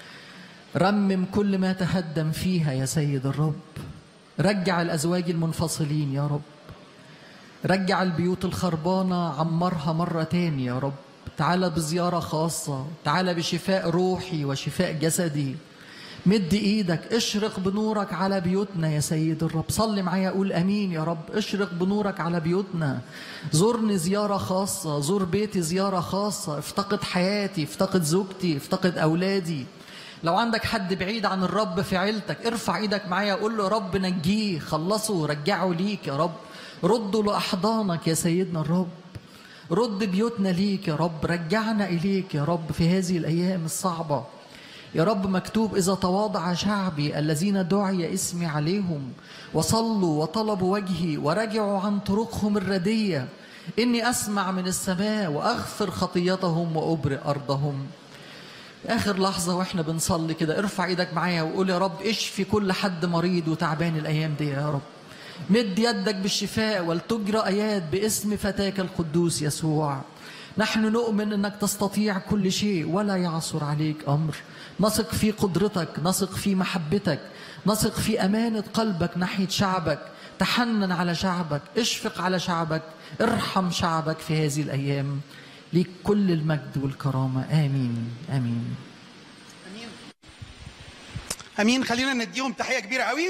رمم كل ما تهدم فيها يا سيد الرب رجع الازواج المنفصلين يا رب رجع البيوت الخربانة عمرها مرة تاني يا رب تعالى بزيارة خاصة تعالى بشفاء روحي وشفاء جسدي مد ايدك اشرق بنورك على بيوتنا يا سيد الرب صلي معايا قول امين يا رب اشرق بنورك على بيوتنا زورني زيارة خاصة زور بيتي زيارة خاصة افتقد حياتي افتقد زوجتي افتقد اولادي لو عندك حد بعيد عن الرب في عيلتك ارفع ايدك معايا قول له يا رب نجيه خلصه رجعه ليك يا رب رده لأحضانك يا سيدنا الرب رد بيوتنا ليك يا رب رجعنا إليك يا رب في هذه الأيام الصعبة يا رب مكتوب إذا تواضع شعبي الذين دعي اسمي عليهم وصلوا وطلبوا وجهي ورجعوا عن طرقهم الردية إني أسمع من السماء وأغفر خطيتهم وأبرئ أرضهم آخر لحظة وإحنا بنصلي كده ارفع إيدك معايا وقول يا رب اشفي كل حد مريض وتعبان الأيام دي يا رب مد يدك بالشفاء ولتجرى آيات باسم فتاك القدوس يسوع نحن نؤمن أنك تستطيع كل شيء ولا يعثر عليك أمر نثق في قدرتك نثق في محبتك نثق في أمانة قلبك ناحية شعبك تحنن على شعبك اشفق على شعبك ارحم شعبك في هذه الأيام ليك كل المجد والكرامة آمين آمين امين خلينا نديهم تحيه كبيره قوي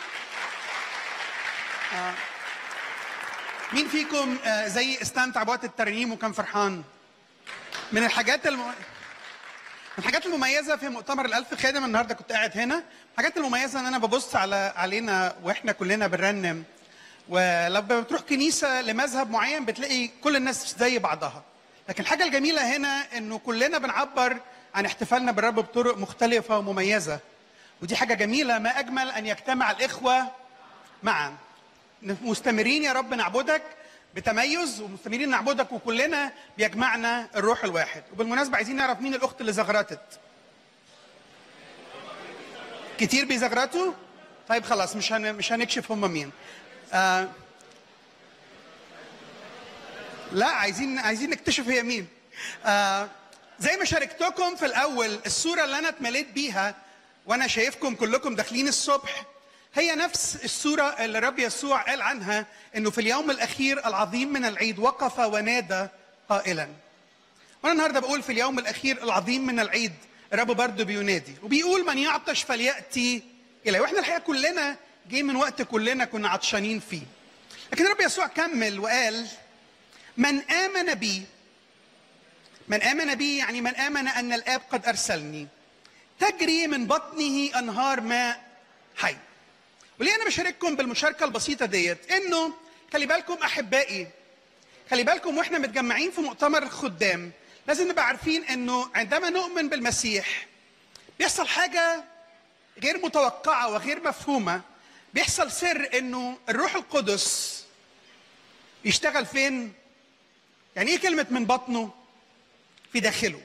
آه. مين فيكم آه، زي استمتع بوقت الترنيم وكان فرحان من الحاجات الم... من الحاجات المميزه في مؤتمر الالف خادم النهارده كنت قاعد هنا الحاجات المميزه ان انا ببص على علينا واحنا كلنا بنرنم ولما بتروح كنيسه لمذهب معين بتلاقي كل الناس زي بعضها لكن الحاجه الجميله هنا انه كلنا بنعبر عن احتفالنا بالرب بطرق مختلفه ومميزه ودي حاجه جميله ما اجمل ان يجتمع الاخوه معا مستمرين يا رب نعبدك بتميز ومستمرين نعبدك وكلنا بيجمعنا الروح الواحد وبالمناسبه عايزين نعرف مين الاخت اللي زغرتت كتير بيزغرتوا طيب خلاص مش هن... مش هنكشف هم مين آه... لا عايزين عايزين نكتشف هي مين آه... زي ما شاركتكم في الاول الصوره اللي انا اتمليت بيها وانا شايفكم كلكم داخلين الصبح هي نفس الصورة اللي الرب يسوع قال عنها انه في اليوم الاخير العظيم من العيد وقف ونادى قائلا. وانا النهارده بقول في اليوم الاخير العظيم من العيد الرب برضه بينادي وبيقول من يعطش فلياتي الي واحنا الحقيقه كلنا جه من وقت كلنا كنا عطشانين فيه. لكن الرب يسوع كمل وقال من امن بي من امن بي يعني من امن ان الاب قد ارسلني تجري من بطنه انهار ماء حي. وليه انا بشارككم بالمشاركه البسيطه ديت انه خلي بالكم احبائي خلي بالكم واحنا متجمعين في مؤتمر الخدام لازم نبقى عارفين انه عندما نؤمن بالمسيح بيحصل حاجه غير متوقعه وغير مفهومه بيحصل سر انه الروح القدس يشتغل فين يعني ايه كلمه من بطنه في داخله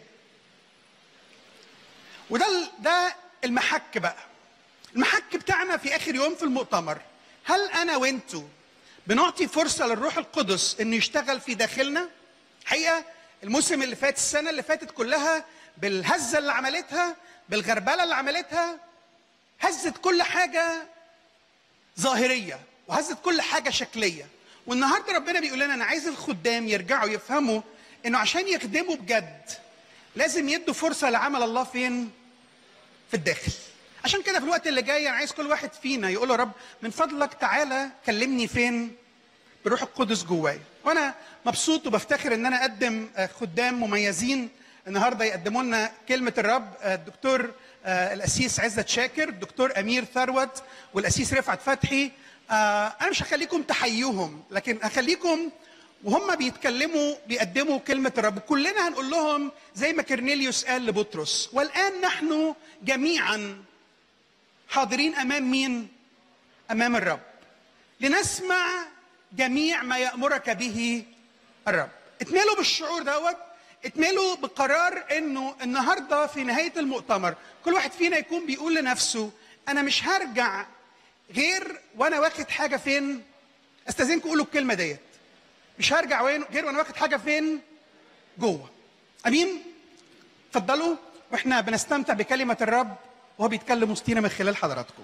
وده ال- ده المحك بقى المحك بتاعنا في اخر يوم في المؤتمر هل انا وانتو بنعطي فرصه للروح القدس انه يشتغل في داخلنا حقيقه الموسم اللي فات السنه اللي فاتت كلها بالهزه اللي عملتها بالغربله اللي عملتها هزت كل حاجه ظاهريه وهزت كل حاجه شكليه والنهارده ربنا بيقول لنا انا عايز الخدام يرجعوا يفهموا انه عشان يخدموا بجد لازم يدوا فرصه لعمل الله فين في الداخل عشان كده في الوقت اللي جاي انا عايز كل واحد فينا يقول له رب من فضلك تعالى كلمني فين بروح القدس جوايا وانا مبسوط وبفتخر ان انا اقدم آه، خدام مميزين النهارده يقدموا لنا كلمه الرب آه، الدكتور آه، الاسيس عزت شاكر الدكتور امير ثروت والاسيس رفعت فتحي آه انا مش هخليكم تحيوهم لكن هخليكم وهم بيتكلموا بيقدموا كلمه الرب كلنا هنقول لهم زي ما كرنيليوس قال لبطرس والان نحن جميعا حاضرين امام مين امام الرب لنسمع جميع ما يامرك به الرب اتملوا بالشعور دوت اتملوا بقرار انه النهارده في نهايه المؤتمر كل واحد فينا يكون بيقول لنفسه انا مش هرجع غير وانا واخد حاجه فين استاذنكم قولوا الكلمه ديت مش هرجع وين غير وانا واخد حاجه فين جوه امين اتفضلوا واحنا بنستمتع بكلمه الرب وهو بيتكلم وسطينا من خلال حضراتكم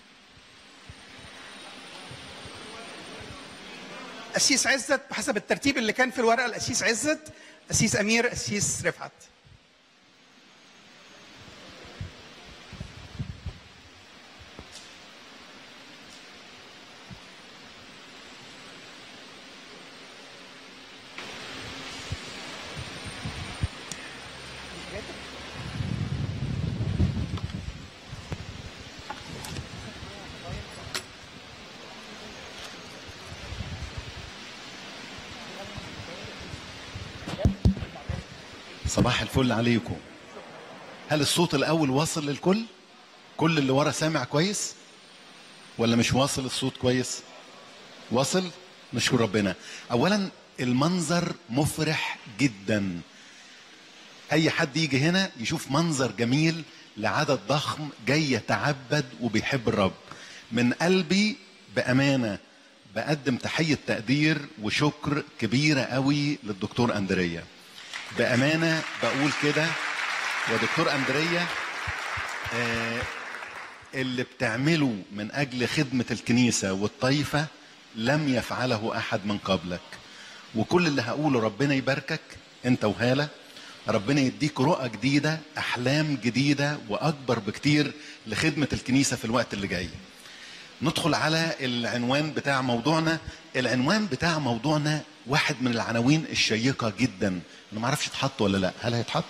أسيس عزت بحسب الترتيب اللي كان في الورقة الأسيس عزت أسيس أمير أسيس رفعت صباح الفل عليكم هل الصوت الاول واصل للكل كل اللي ورا سامع كويس ولا مش واصل الصوت كويس واصل نشكر ربنا اولا المنظر مفرح جدا اي حد يجي هنا يشوف منظر جميل لعدد ضخم جاي يتعبد وبيحب الرب من قلبي بامانه بقدم تحيه تقدير وشكر كبيره قوي للدكتور اندريا بامانه بقول كده يا دكتور اندريا آه اللي بتعمله من اجل خدمه الكنيسه والطائفه لم يفعله احد من قبلك وكل اللي هقوله ربنا يباركك انت وهاله ربنا يديك رؤى جديده احلام جديده واكبر بكتير لخدمه الكنيسه في الوقت اللي جاي ندخل على العنوان بتاع موضوعنا العنوان بتاع موضوعنا واحد من العناوين الشيقه جدا انا ما اعرفش اتحط ولا لا هل هيتحط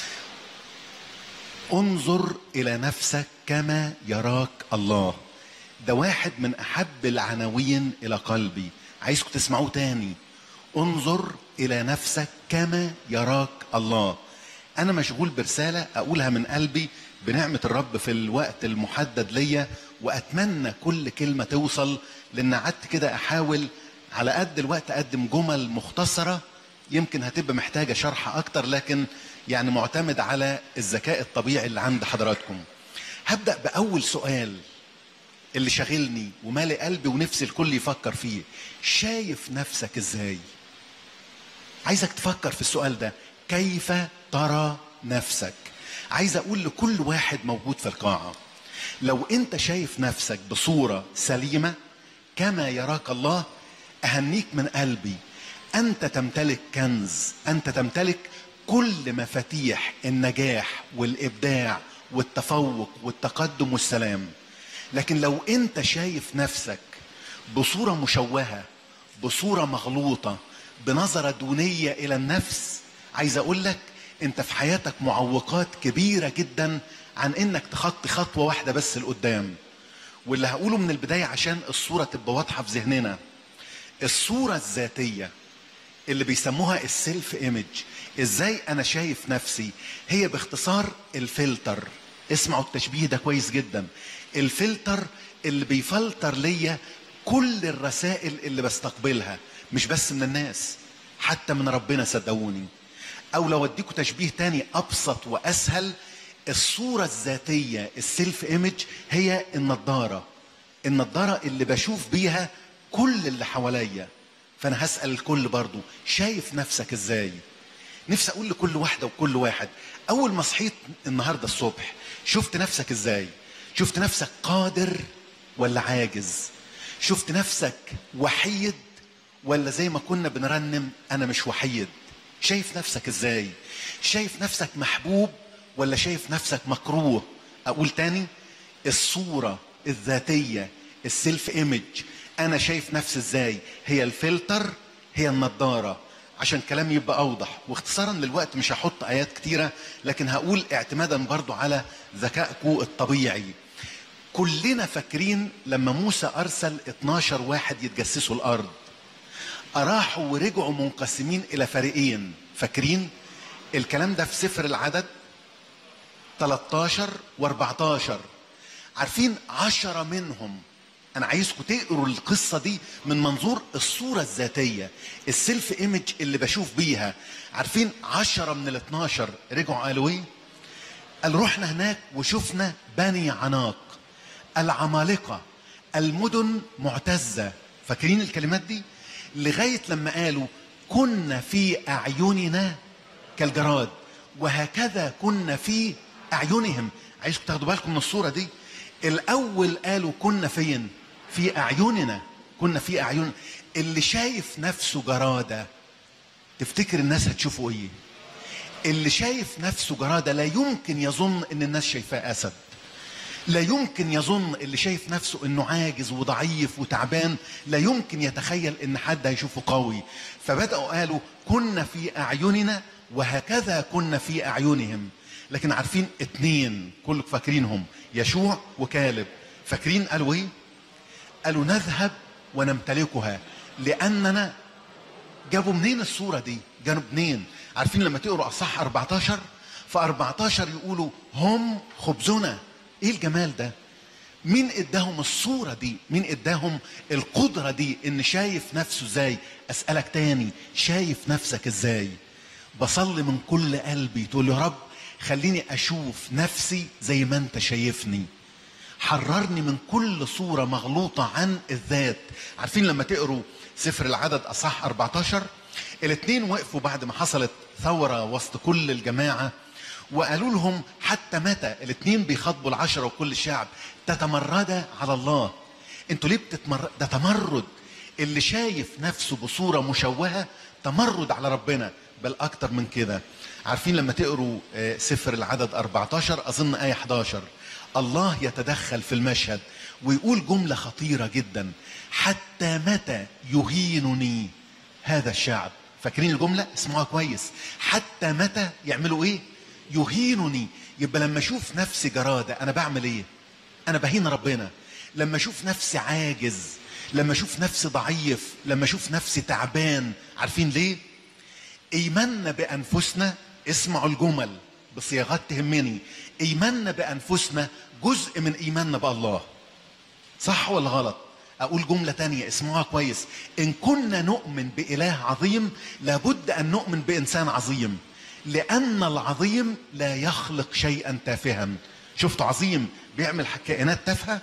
انظر الى نفسك كما يراك الله ده واحد من احب العناوين الى قلبي عايزكم تسمعوه تاني انظر الى نفسك كما يراك الله انا مشغول برساله اقولها من قلبي بنعمه الرب في الوقت المحدد ليا واتمنى كل كلمه توصل لان قعدت كده احاول على قد الوقت اقدم جمل مختصره يمكن هتبقى محتاجه شرح اكتر لكن يعني معتمد على الذكاء الطبيعي اللي عند حضراتكم هبدا باول سؤال اللي شاغلني ومالي قلبي ونفسي الكل يفكر فيه شايف نفسك ازاي عايزك تفكر في السؤال ده كيف ترى نفسك عايز اقول لكل واحد موجود في القاعه لو انت شايف نفسك بصوره سليمه كما يراك الله اهنيك من قلبي انت تمتلك كنز انت تمتلك كل مفاتيح النجاح والابداع والتفوق والتقدم والسلام لكن لو انت شايف نفسك بصوره مشوهه بصوره مغلوطه بنظره دونيه الى النفس عايز اقول لك انت في حياتك معوقات كبيره جدا عن انك تخطي خطوه واحده بس لقدام واللي هقوله من البدايه عشان الصوره تبقى واضحه في ذهننا الصوره الذاتيه اللي بيسموها السيلف ايمج ازاي انا شايف نفسي هي باختصار الفلتر اسمعوا التشبيه ده كويس جدا الفلتر اللي بيفلتر ليا كل الرسائل اللي بستقبلها مش بس من الناس حتى من ربنا صدقوني او لو اديكم تشبيه تاني ابسط واسهل الصورة الذاتية السيلف ايمج هي النضارة النضارة اللي بشوف بيها كل اللي حواليا فانا هسأل الكل برضو شايف نفسك ازاي نفسي اقول لكل واحدة وكل واحد اول ما صحيت النهاردة الصبح شفت نفسك ازاي شفت نفسك قادر ولا عاجز شفت نفسك وحيد ولا زي ما كنا بنرنم انا مش وحيد شايف نفسك ازاي شايف نفسك محبوب ولا شايف نفسك مكروه اقول تاني الصورة الذاتية السيلف ايمج انا شايف نفسي ازاي هي الفلتر هي النضارة عشان كلامي يبقى اوضح واختصارا للوقت مش هحط ايات كتيرة لكن هقول اعتمادا برضو على ذكائكم الطبيعي كلنا فاكرين لما موسى ارسل 12 واحد يتجسسوا الارض اراحوا ورجعوا منقسمين الى فريقين فاكرين الكلام ده في سفر العدد 13 و14 عارفين عشرة منهم انا عايزكم تقروا القصة دي من منظور الصورة الذاتية السيلف ايمج اللي بشوف بيها عارفين عشرة من ال 12 رجعوا قالوا ايه قال رحنا هناك وشفنا بني عناق العمالقة المدن معتزة فاكرين الكلمات دي لغاية لما قالوا كنا في أعيننا كالجراد وهكذا كنا في أعينهم عايزكم تاخدوا بالكم من الصورة دي الأول قالوا كنا فين في أعيننا كنا في أعيننا اللي شايف نفسه جرادة تفتكر الناس هتشوفه ايه اللي شايف نفسه جرادة لا يمكن يظن ان الناس شايفاه اسد لا يمكن يظن اللي شايف نفسه انه عاجز وضعيف وتعبان لا يمكن يتخيل ان حد هيشوفه قوي فبداوا قالوا كنا في اعيننا وهكذا كنا في اعينهم لكن عارفين اتنين كلكم فاكرينهم يشوع وكالب فاكرين قالوا ايه قالوا نذهب ونمتلكها لاننا جابوا منين الصورة دي؟ جابوا منين؟ عارفين لما تقروا أصح 14 ف 14 يقولوا هم خبزنا ايه الجمال ده؟ مين اداهم الصورة دي؟ مين اداهم القدرة دي ان شايف نفسه ازاي؟ اسألك تاني شايف نفسك ازاي؟ بصلي من كل قلبي تقول يا رب خليني اشوف نفسي زي ما انت شايفني حررني من كل صورة مغلوطة عن الذات عارفين لما تقروا سفر العدد أصح 14 الاثنين وقفوا بعد ما حصلت ثورة وسط كل الجماعة وقالوا لهم حتى متى الاثنين بيخاطبوا العشرة وكل الشعب تتمرد على الله انتوا ليه بتتمرد ده تمرد اللي شايف نفسه بصورة مشوهة تمرد على ربنا بل أكتر من كده عارفين لما تقروا آه، سفر العدد 14 أظن آية 11 الله يتدخل في المشهد ويقول جملة خطيرة جدا حتى متى يهينني هذا الشعب فاكرين الجملة اسمعوها كويس حتى متى يعملوا ايه يهينني يبقى لما اشوف نفسي جرادة انا بعمل ايه انا بهين ربنا لما اشوف نفسي عاجز لما اشوف نفسي ضعيف لما اشوف نفسي تعبان عارفين ليه ايماننا بانفسنا اسمعوا الجمل بصياغات تهمني ايماننا بانفسنا جزء من ايماننا بالله صح ولا غلط اقول جمله تانية اسمعوها كويس ان كنا نؤمن باله عظيم لابد ان نؤمن بانسان عظيم لان العظيم لا يخلق شيئا تافها شفتوا عظيم بيعمل كائنات تافهه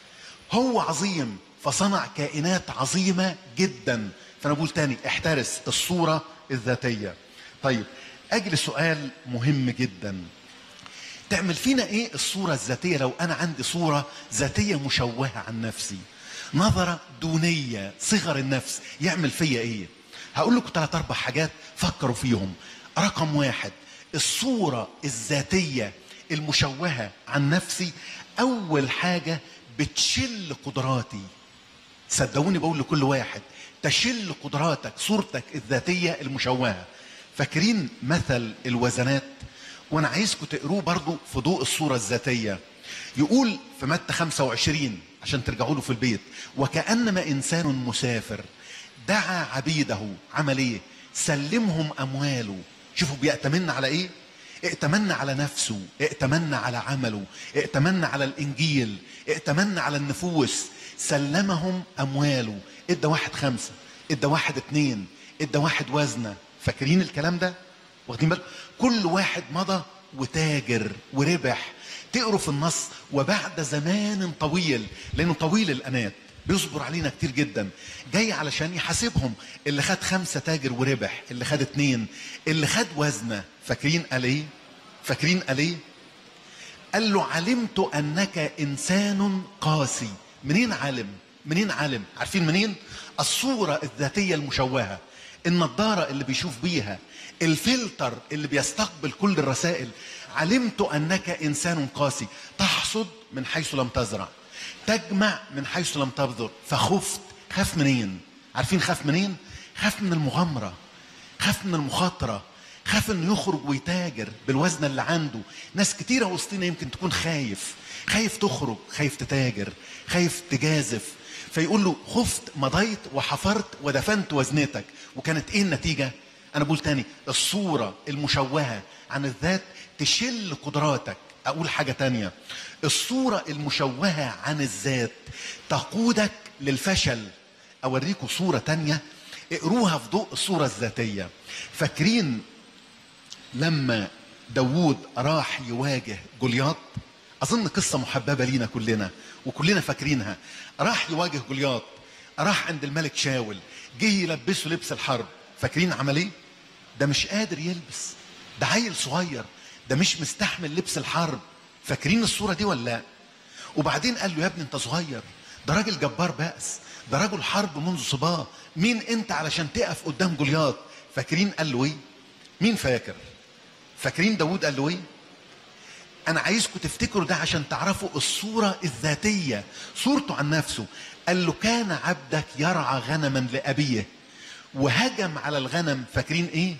هو عظيم فصنع كائنات عظيمه جدا فانا بقول تاني احترس الصوره الذاتيه طيب اجل سؤال مهم جدا تعمل فينا ايه الصورة الذاتية لو انا عندي صورة ذاتية مشوهة عن نفسي نظرة دونية صغر النفس يعمل فيا ايه هقول لكم ثلاث اربع حاجات فكروا فيهم رقم واحد الصورة الذاتية المشوهة عن نفسي اول حاجة بتشل قدراتي صدقوني بقول لكل واحد تشل قدراتك صورتك الذاتية المشوهة فاكرين مثل الوزنات وانا عايزكم تقروه برضو في ضوء الصورة الذاتية يقول في متى 25 عشان ترجعوا له في البيت وكأنما إنسان مسافر دعا عبيده عمل ايه سلمهم أمواله شوفوا بيأتمن على ايه ائتمن على نفسه ائتمن على عمله ائتمن على الإنجيل ائتمن على النفوس سلمهم أمواله ادى واحد خمسة ادى واحد اتنين ادى واحد وزنة فاكرين الكلام ده واخدين بالك كل واحد مضى وتاجر وربح تقروا في النص وبعد زمان طويل لانه طويل الانات بيصبر علينا كتير جدا جاي علشان يحاسبهم اللي خد خمسة تاجر وربح اللي خد اتنين اللي خد وزنة فاكرين قال ايه فاكرين قال ايه قال له علمت انك انسان قاسي منين علم منين علم عارفين منين الصورة الذاتية المشوهة النضارة اللي بيشوف بيها الفلتر اللي بيستقبل كل الرسائل علمت انك انسان قاسي تحصد من حيث لم تزرع تجمع من حيث لم تبذر فخفت خاف منين عارفين خاف منين خاف من المغامرة خاف من المخاطرة خاف انه يخرج ويتاجر بالوزن اللي عنده ناس كتيرة وسطنا يمكن تكون خايف خايف تخرج خايف تتاجر خايف تجازف فيقول له خفت مضيت وحفرت ودفنت وزنتك وكانت ايه النتيجة انا بقول تاني الصورة المشوهة عن الذات تشل قدراتك اقول حاجة تانية الصورة المشوهة عن الذات تقودك للفشل اوريكم صورة تانية اقروها في ضوء الصورة الذاتية فاكرين لما داوود راح يواجه جولياط اظن قصة محببة لينا كلنا وكلنا فاكرينها راح يواجه جولياط راح عند الملك شاول جه يلبسه لبس الحرب فاكرين عمل ايه ده مش قادر يلبس ده عيل صغير ده مش مستحمل لبس الحرب فاكرين الصورة دي ولا لا وبعدين قال له يا ابني انت صغير ده راجل جبار بأس ده رجل حرب منذ صباه مين انت علشان تقف قدام جولياط فاكرين قال له ايه مين فاكر فاكرين داوود قال له ايه انا عايزكم تفتكروا ده عشان تعرفوا الصورة الذاتية صورته عن نفسه قال له كان عبدك يرعى غنما لأبيه وهجم على الغنم فاكرين ايه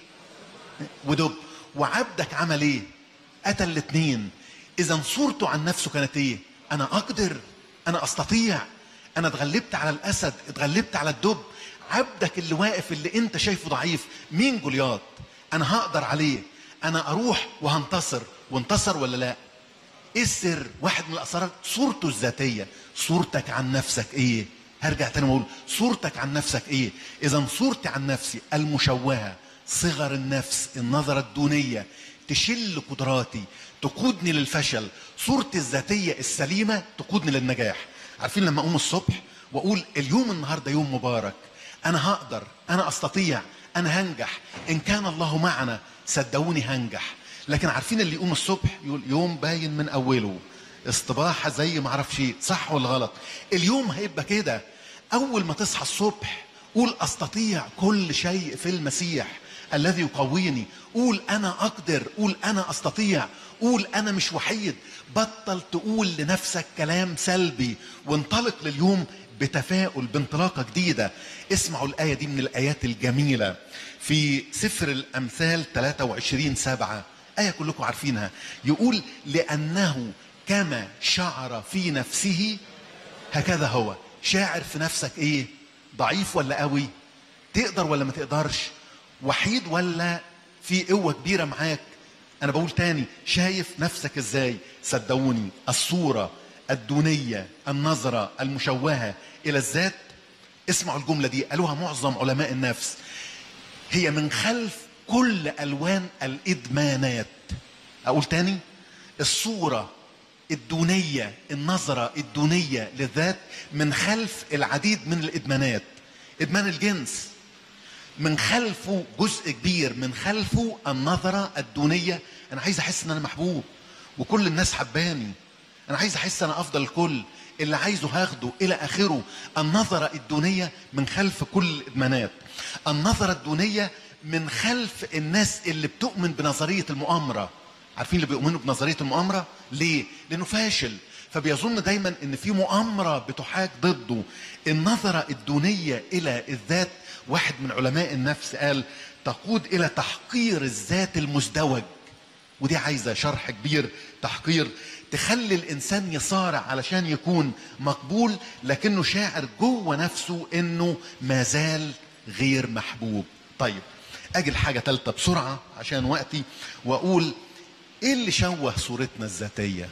ودب وعبدك عمل ايه قتل الاثنين اذا صورته عن نفسه كانت ايه انا اقدر انا استطيع انا اتغلبت على الاسد اتغلبت على الدب عبدك اللي واقف اللي انت شايفه ضعيف مين جولياط انا هقدر عليه انا اروح وهنتصر وانتصر ولا لا ايه السر واحد من الاسرار صورته الذاتيه صورتك عن نفسك ايه هرجع تاني واقول صورتك عن نفسك ايه اذا صورتي عن نفسي المشوهه صغر النفس النظره الدونيه تشل قدراتي تقودني للفشل صورتي الذاتيه السليمه تقودني للنجاح عارفين لما اقوم الصبح واقول اليوم النهارده يوم مبارك انا هقدر انا استطيع انا هنجح ان كان الله معنا صدقوني هنجح لكن عارفين اللي يقوم الصبح يقول يوم باين من اوله استباحة زي ما اعرفش ايه صح ولا غلط اليوم هيبقى كده اول ما تصحى الصبح قول استطيع كل شيء في المسيح الذي يقويني قول انا اقدر قول انا استطيع قول انا مش وحيد بطل تقول لنفسك كلام سلبي وانطلق لليوم بتفاؤل بانطلاقه جديده اسمعوا الايه دي من الايات الجميله في سفر الامثال 23 7 ايه كلكم عارفينها يقول لانه كما شعر في نفسه هكذا هو شاعر في نفسك ايه ضعيف ولا قوي تقدر ولا ما تقدرش وحيد ولا في قوه كبيره معاك انا بقول تاني شايف نفسك ازاي صدقوني الصوره الدونيه النظره المشوهه الى الذات اسمعوا الجمله دي قالوها معظم علماء النفس هي من خلف كل الوان الادمانات اقول تاني الصوره الدونيه النظره الدونيه للذات من خلف العديد من الادمانات ادمان الجنس من خلفه جزء كبير من خلفه النظره الدونيه انا عايز احس ان انا محبوب وكل الناس حباني انا عايز احس انا افضل الكل اللي عايزه هاخده الى اخره النظره الدونيه من خلف كل الادمانات النظره الدونيه من خلف الناس اللي بتؤمن بنظريه المؤامره عارفين اللي بيؤمنوا بنظريه المؤامره ليه لانه فاشل فبيظن دايما ان في مؤامره بتحاك ضده النظره الدونيه الى الذات واحد من علماء النفس قال تقود الى تحقير الذات المزدوج ودي عايزه شرح كبير تحقير تخلي الانسان يصارع علشان يكون مقبول لكنه شاعر جوه نفسه انه ما زال غير محبوب طيب اجي لحاجه ثالثه بسرعه عشان وقتي واقول ايه اللي شوه صورتنا الذاتيه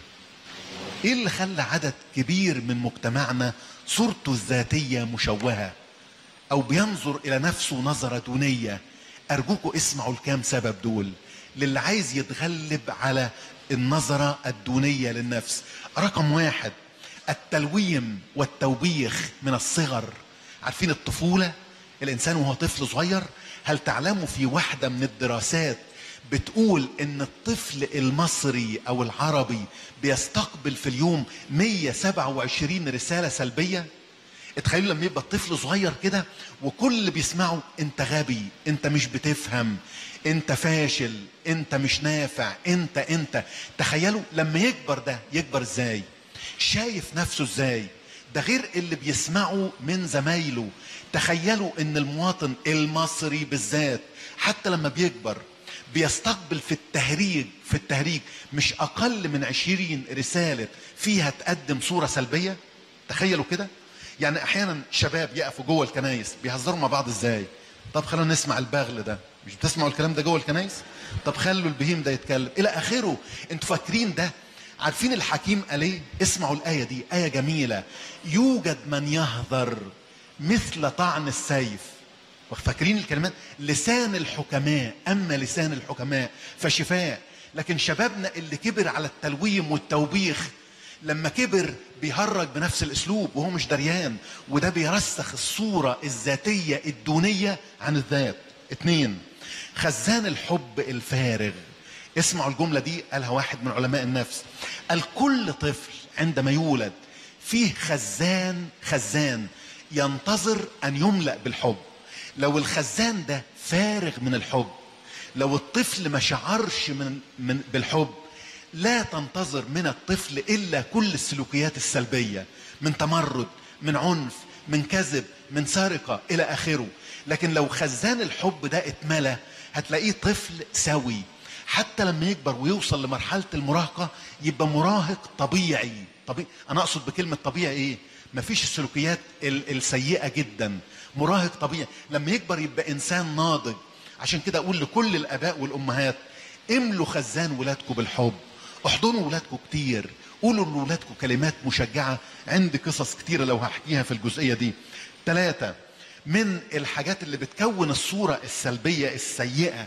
ايه اللي خلى عدد كبير من مجتمعنا صورته الذاتيه مشوهه او بينظر الى نفسه نظره دونيه ارجوكم اسمعوا الكام سبب دول للي عايز يتغلب على النظره الدونيه للنفس رقم واحد التلويم والتوبيخ من الصغر عارفين الطفوله الانسان وهو طفل صغير هل تعلموا في واحده من الدراسات بتقول ان الطفل المصري او العربي بيستقبل في اليوم 127 رساله سلبيه اتخيلوا لما يبقى الطفل صغير كده وكل اللي بيسمعه انت غبي انت مش بتفهم انت فاشل انت مش نافع انت انت تخيلوا لما يكبر ده يكبر ازاي شايف نفسه ازاي ده غير اللي بيسمعه من زمايله تخيلوا ان المواطن المصري بالذات حتى لما بيكبر بيستقبل في التهريج في التهريج مش اقل من عشرين رساله فيها تقدم صوره سلبيه تخيلوا كده يعني احيانا شباب يقفوا جوه الكنايس بيهزروا مع بعض ازاي طب خلونا نسمع البغل ده مش بتسمعوا الكلام ده جوه الكنايس طب خلوا البهيم ده يتكلم الى اخره انتوا فاكرين ده عارفين الحكيم قال ايه اسمعوا الايه دي ايه جميله يوجد من يهذر مثل طعن السيف فاكرين الكلمات لسان الحكماء اما لسان الحكماء فشفاء لكن شبابنا اللي كبر على التلويم والتوبيخ لما كبر بيهرج بنفس الاسلوب وهو مش دريان وده بيرسخ الصوره الذاتيه الدونيه عن الذات اتنين خزان الحب الفارغ اسمعوا الجمله دي قالها واحد من علماء النفس قال كل طفل عندما يولد فيه خزان خزان ينتظر ان يملا بالحب لو الخزان ده فارغ من الحب لو الطفل ما شعرش من, من بالحب لا تنتظر من الطفل الا كل السلوكيات السلبيه من تمرد من عنف من كذب من سرقه الى اخره لكن لو خزان الحب ده اتملى هتلاقيه طفل سوي حتى لما يكبر ويوصل لمرحله المراهقه يبقى مراهق طبيعي طبيعي انا اقصد بكلمه طبيعي ايه مفيش السلوكيات ال- السيئه جدا مراهق طبيعي لما يكبر يبقى انسان ناضج عشان كده اقول لكل الاباء والامهات املوا خزان ولادكم بالحب احضنوا ولادكم كتير قولوا لولادكم كلمات مشجعه عندي قصص كتيره لو هحكيها في الجزئيه دي ثلاثه من الحاجات اللي بتكون الصوره السلبيه السيئه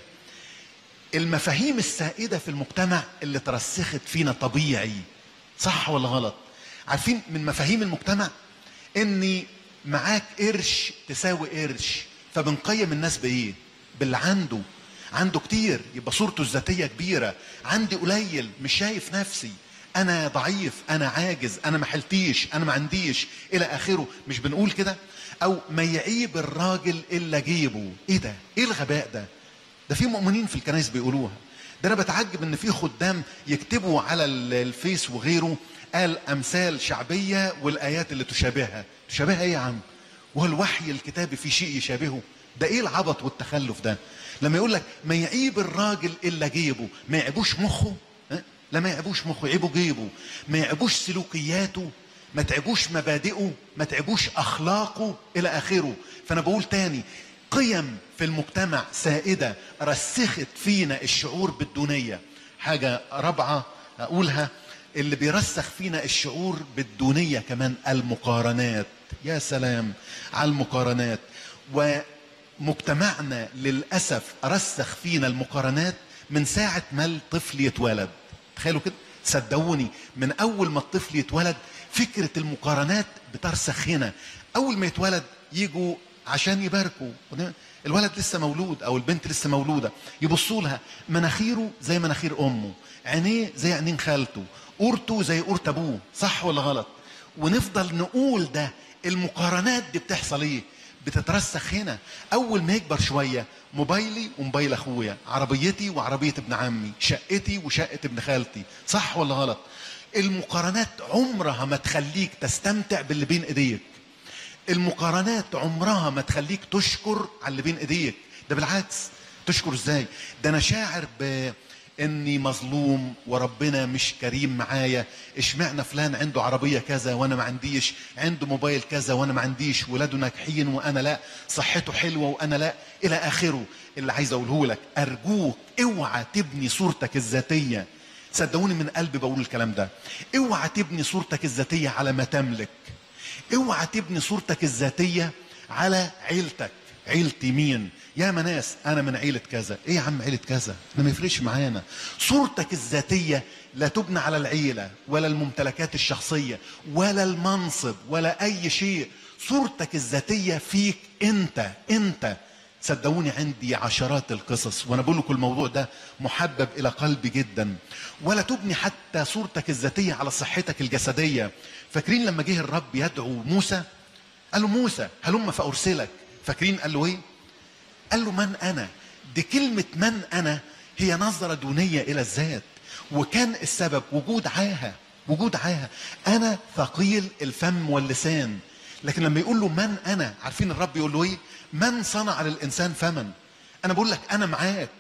المفاهيم السائده في المجتمع اللي ترسخت فينا طبيعي صح ولا غلط عارفين من مفاهيم المجتمع اني معاك قرش تساوي قرش فبنقيم الناس بايه باللي عنده عنده كتير يبقى صورته الذاتيه كبيره عندي قليل مش شايف نفسي انا ضعيف انا عاجز انا ما حلتيش انا ما عنديش الى اخره مش بنقول كده او ما يعيب الراجل الا جيبه ايه ده ايه الغباء ده ده في مؤمنين في الكنائس بيقولوها ده انا بتعجب ان في خدام يكتبوا على ال- الفيس وغيره قال امثال شعبيه والايات اللي تشابهها تشابهها ايه يا عم وهو الوحي الكتابي في شيء يشابهه ده ايه العبط والتخلف ده لما يقول لك ما يعيب الراجل الا جيبه ما يعيبوش مخه ها؟ لا ما يعيبوش مخه يعيبوا جيبه ما يعيبوش سلوكياته ما تعبوش مبادئه ما تعبوش اخلاقه الى اخره فانا بقول تاني قيم في المجتمع سائده رسخت فينا الشعور بالدونيه حاجه رابعه اقولها اللي بيرسخ فينا الشعور بالدونيه كمان المقارنات يا سلام على المقارنات ومجتمعنا للاسف رسخ فينا المقارنات من ساعه ما الطفل يتولد تخيلوا كده صدقوني من اول ما الطفل يتولد فكره المقارنات بترسخ هنا اول ما يتولد يجوا عشان يباركوا الولد لسه مولود او البنت لسه مولوده يبصوا لها مناخيره زي مناخير امه عينيه زي عينين خالته قورته زي قورة ابوه صح ولا غلط ونفضل نقول ده المقارنات دي بتحصل ايه بتترسخ هنا اول ما يكبر شويه موبايلي وموبايل اخويا عربيتي وعربيه ابن عمي شقتي وشقه ابن خالتي صح ولا غلط المقارنات عمرها ما تخليك تستمتع باللي بين ايديك المقارنات عمرها ما تخليك تشكر على اللي بين ايديك ده بالعكس تشكر ازاي ده انا شاعر ب اني مظلوم وربنا مش كريم معايا اشمعنى فلان عنده عربيه كذا وانا ما عنديش عنده موبايل كذا وانا ما عنديش ولاده ناجحين وانا لا صحته حلوه وانا لا الى اخره اللي عايز اقوله لك ارجوك اوعى تبني صورتك الذاتيه صدقوني من قلبي بقول الكلام ده اوعى تبني صورتك الذاتيه على ما تملك اوعى تبني صورتك الذاتيه على عيلتك عيلتي مين يا ناس انا من عيله كذا ايه يا عم عيله كذا انا ما يفرقش معانا صورتك الذاتيه لا تبنى على العيله ولا الممتلكات الشخصيه ولا المنصب ولا اي شيء صورتك الذاتيه فيك انت انت صدقوني عندي عشرات القصص وانا بقول لكم الموضوع ده محبب الى قلبي جدا ولا تبني حتى صورتك الذاتيه على صحتك الجسديه فاكرين لما جه الرب يدعو موسى قال له موسى هلم فارسلك فاكرين قال له ايه قال له من انا دي كلمه من انا هي نظره دونيه الى الذات وكان السبب وجود عاهه وجود عاهه انا ثقيل الفم واللسان لكن لما يقول له من انا عارفين الرب يقول له ايه من صنع للانسان فما انا بقول لك انا معاك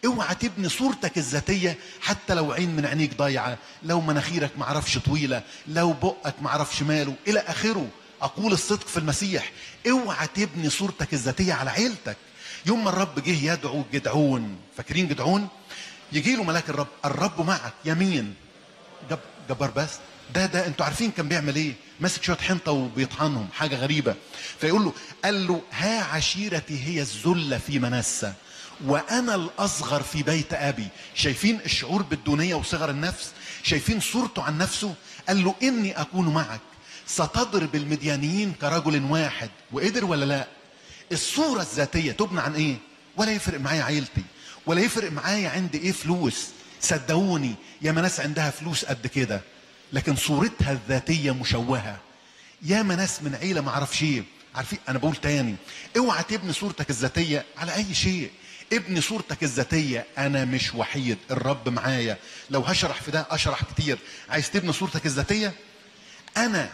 اوعى تبني صورتك الذاتيه حتى لو عين من عينيك ضايعه لو مناخيرك معرفش طويله لو بقك معرفش ماله الى اخره اقول الصدق في المسيح اوعى تبني صورتك الذاتيه على عيلتك يوم ما الرب جه يدعو جدعون فاكرين جدعون يجي له ملاك الرب الرب معك يمين جب جبار بس ده ده انتوا عارفين كان بيعمل ايه ماسك شويه حنطه وبيطحنهم حاجه غريبه فيقول له قال له ها عشيرتي هي الذله في منسى وانا الاصغر في بيت ابي شايفين الشعور بالدونيه وصغر النفس شايفين صورته عن نفسه قال له اني اكون معك ستضرب المديانيين كرجل واحد وقدر ولا لا الصوره الذاتيه تبنى عن ايه ولا يفرق معايا عيلتي ولا يفرق معايا عندي ايه فلوس صدقوني ياما ناس عندها فلوس قد كده لكن صورتها الذاتيه مشوهه ياما ناس من عيله ما اعرفش ايه عارفين انا بقول تاني اوعى تبني صورتك الذاتيه على اي شيء ابني صورتك الذاتيه انا مش وحيد الرب معايا لو هشرح في ده اشرح كتير عايز تبني صورتك الذاتيه انا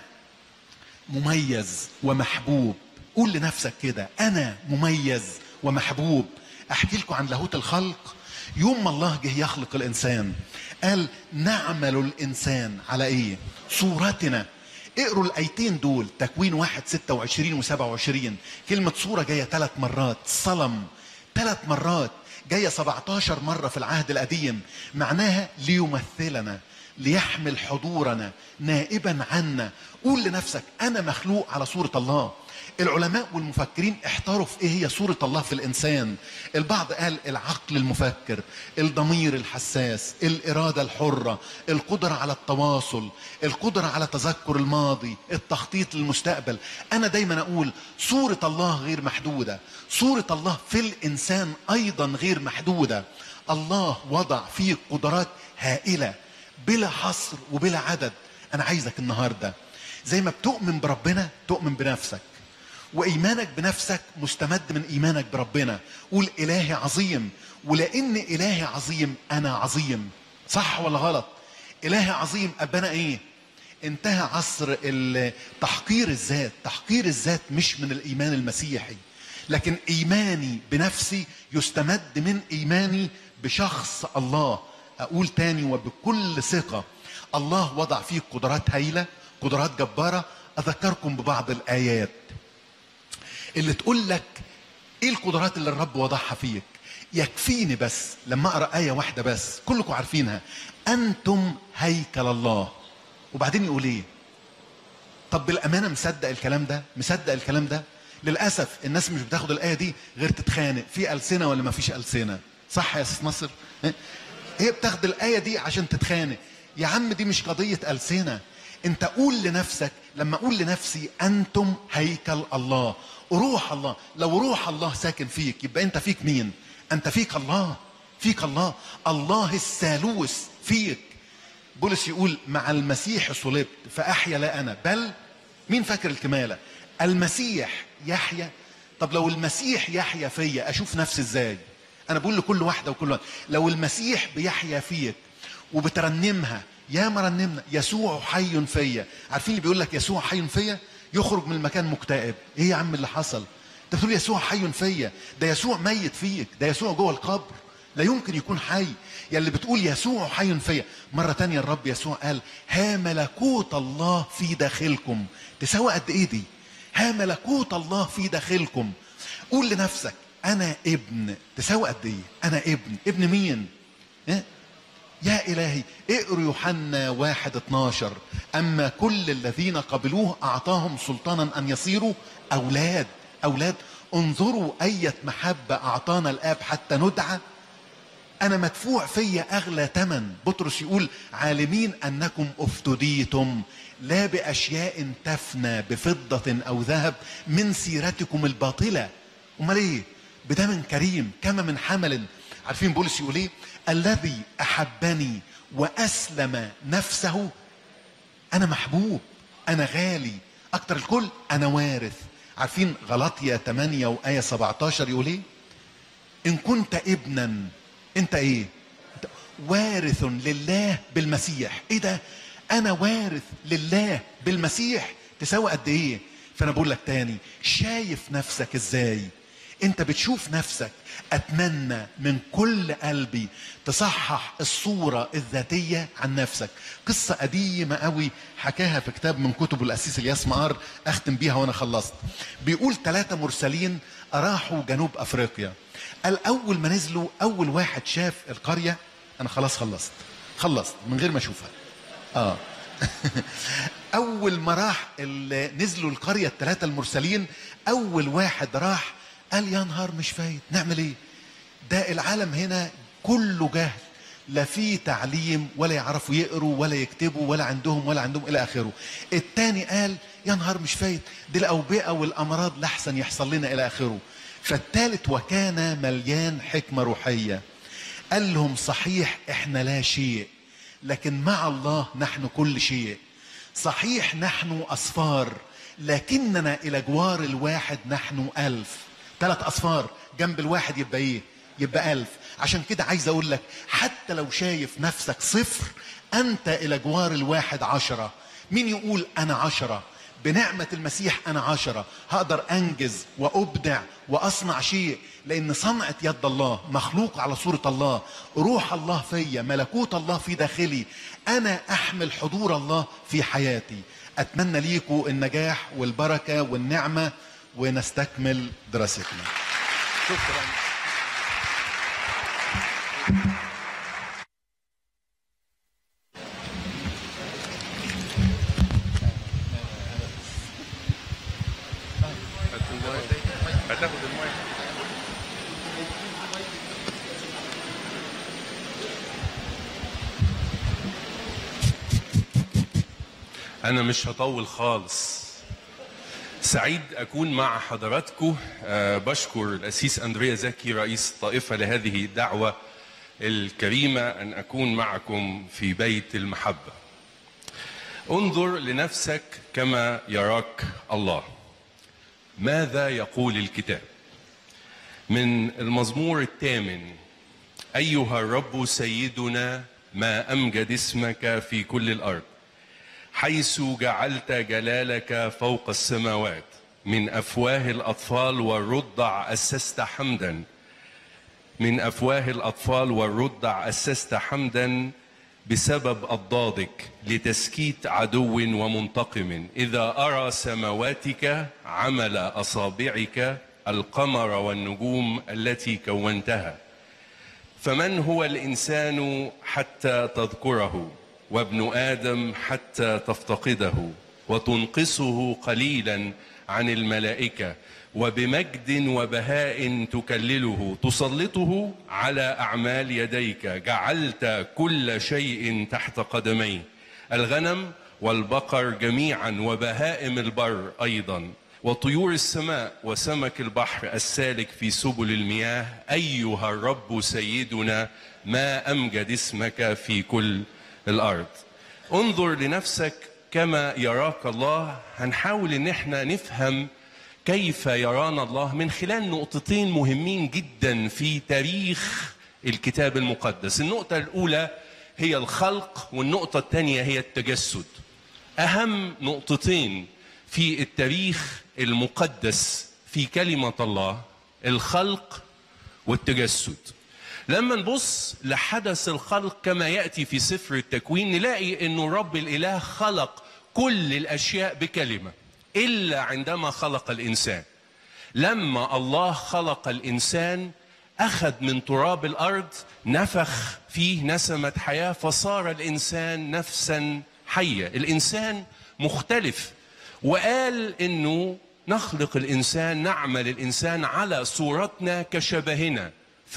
مميز ومحبوب قول لنفسك كده انا مميز ومحبوب احكي لكم عن لاهوت الخلق يوم ما الله جه يخلق الانسان قال نعمل الانسان على ايه صورتنا اقروا الايتين دول تكوين واحد ستة وعشرين وسبعة وعشرين كلمة صورة جاية ثلاث مرات صلم ثلاث مرات جاية 17 مرة في العهد القديم معناها ليمثلنا ليحمل حضورنا نائبا عنا قول لنفسك انا مخلوق على صورة الله العلماء والمفكرين احتاروا في ايه هي صورة الله في الانسان البعض قال العقل المفكر الضمير الحساس الارادة الحرة القدرة على التواصل القدرة على تذكر الماضي التخطيط للمستقبل انا دايما اقول صورة الله غير محدودة صورة الله في الانسان ايضا غير محدودة الله وضع فيه قدرات هائلة بلا حصر وبلا عدد انا عايزك النهارده زي ما بتؤمن بربنا تؤمن بنفسك وايمانك بنفسك مستمد من ايمانك بربنا قول الهي عظيم ولان الهي عظيم انا عظيم صح ولا غلط الهي عظيم ابانا ايه انتهى عصر ال- تحقير الذات تحقير الذات مش من الايمان المسيحي لكن ايماني بنفسي يستمد من ايماني بشخص الله اقول تاني وبكل ثقه الله وضع فيه قدرات هايله قدرات جباره اذكركم ببعض الايات اللي تقول لك ايه القدرات اللي الرب وضعها فيك يكفيني بس لما اقرا ايه واحده بس كلكم عارفينها انتم هيكل الله وبعدين يقول ايه طب بالامانه مصدق الكلام ده مصدق الكلام ده للاسف الناس مش بتاخد الايه دي غير تتخانق في السنه ولا ما فيش السنه صح يا استاذ نصر ها؟ هي بتاخد الايه دي عشان تتخانق يا عم دي مش قضيه السنه انت قول لنفسك لما اقول لنفسي انتم هيكل الله روح الله لو روح الله ساكن فيك يبقى انت فيك مين انت فيك الله فيك الله الله الثالوث فيك بولس يقول مع المسيح صلبت فاحيا لا انا بل مين فاكر الكماله المسيح يحيا طب لو المسيح يحيا فيا اشوف نفسي ازاي انا بقول لكل واحده وكل واحد لو المسيح بيحيا فيك وبترنمها يا مرنمنا يسوع حي فيا عارفين اللي بيقول لك يسوع حي فيا يخرج من المكان مكتئب ايه يا عم اللي حصل انت بتقول يسوع حي فيا ده يسوع ميت فيك ده يسوع جوه القبر لا يمكن يكون حي يا اللي بتقول يسوع حي فيا مرة تانية الرب يسوع قال ها ملكوت الله في داخلكم تساوي قد ايه دي ها ملكوت الله في داخلكم قول لنفسك انا ابن تساوي قد ايه انا ابن ابن مين إيه؟ يا إلهي اقروا يوحنا واحد اتناشر أما كل الذين قبلوه أعطاهم سلطانا أن يصيروا أولاد أولاد انظروا أية محبة أعطانا الآب حتى ندعى أنا مدفوع فيا أغلى تمن بطرس يقول عالمين أنكم افتديتم لا بأشياء تفنى بفضة أو ذهب من سيرتكم الباطلة أمال إيه بدم كريم كما من حمل عارفين بولس يقول إيه الذي أحبني وأسلم نفسه أنا محبوب أنا غالي أكتر الكل أنا وارث عارفين غلطية 8 وآية 17 يقول إيه إن كنت ابنا أنت إيه أنت وارث لله بالمسيح إيه ده أنا وارث لله بالمسيح تساوي قد إيه فأنا بقول لك تاني شايف نفسك إزاي انت بتشوف نفسك اتمنى من كل قلبي تصحح الصوره الذاتيه عن نفسك قصه قديمه قوي حكاها في كتاب من كتب الاسيس الياس مقار اختم بيها وانا خلصت بيقول ثلاثه مرسلين راحوا جنوب افريقيا قال اول ما نزلوا اول واحد شاف القريه انا خلاص خلصت خلصت من غير ما اشوفها اه اول ما راح ال- نزلوا القريه الثلاثه المرسلين اول واحد راح قال يا نهار مش فايت نعمل ايه ده العالم هنا كله جهل لا في تعليم ولا يعرفوا يقروا ولا يكتبوا ولا عندهم ولا عندهم الى اخره التاني قال يا نهار مش فايت دي الاوبئه والامراض لاحسن يحصل لنا الى اخره فالتالت وكان مليان حكمه روحيه قال لهم صحيح احنا لا شيء لكن مع الله نحن كل شيء صحيح نحن أصفار لكننا إلى جوار الواحد نحن ألف ثلاث أصفار جنب الواحد يبقى إيه يبقى ألف عشان كده عايز أقول لك حتى لو شايف نفسك صفر أنت إلى جوار الواحد عشرة مين يقول أنا عشرة بنعمة المسيح أنا عشرة هقدر أنجز وأبدع وأصنع شيء لأن صنعة يد الله مخلوق على صورة الله روح الله فيا ملكوت الله في داخلي أنا أحمل حضور الله في حياتي أتمنى ليكم النجاح والبركة والنعمة ونستكمل دراستنا شكرا هتاخد المايك أنا مش هطول خالص سعيد أكون مع حضراتكم آه، بشكر الأسيس أندريا زكي رئيس الطائفة لهذه الدعوة الكريمة أن أكون معكم في بيت المحبة انظر لنفسك كما يراك الله ماذا يقول الكتاب من المزمور الثامن ايها الرب سيدنا ما امجد اسمك في كل الارض حيث جعلت جلالك فوق السماوات من افواه الاطفال والرضع اسست حمدا من افواه الاطفال والرضع اسست حمدا بسبب اضدادك لتسكيت عدو ومنتقم اذا ارى سماواتك عمل اصابعك القمر والنجوم التي كونتها فمن هو الانسان حتى تذكره وابن ادم حتى تفتقده وتنقصه قليلا عن الملائكه وبمجد وبهاء تكلله تسلطه على اعمال يديك جعلت كل شيء تحت قدميه الغنم والبقر جميعا وبهائم البر ايضا وطيور السماء وسمك البحر السالك في سبل المياه ايها الرب سيدنا ما امجد اسمك في كل الارض انظر لنفسك كما يراك الله هنحاول ان احنا نفهم كيف يرانا الله من خلال نقطتين مهمين جدا في تاريخ الكتاب المقدس النقطة الأولى هي الخلق والنقطة الثانية هي التجسد أهم نقطتين في التاريخ المقدس في كلمة الله الخلق والتجسد لما نبص لحدث الخلق كما يأتي في سفر التكوين نلاقي أنه رب الإله خلق كل الأشياء بكلمة إلا عندما خلق الإنسان لما الله خلق الإنسان أخذ من تراب الأرض نفخ فيه نسمة حياة فصار الإنسان نفسا حية الإنسان مختلف وقال إنه نخلق الإنسان نعمل الإنسان على صورتنا كشبهنا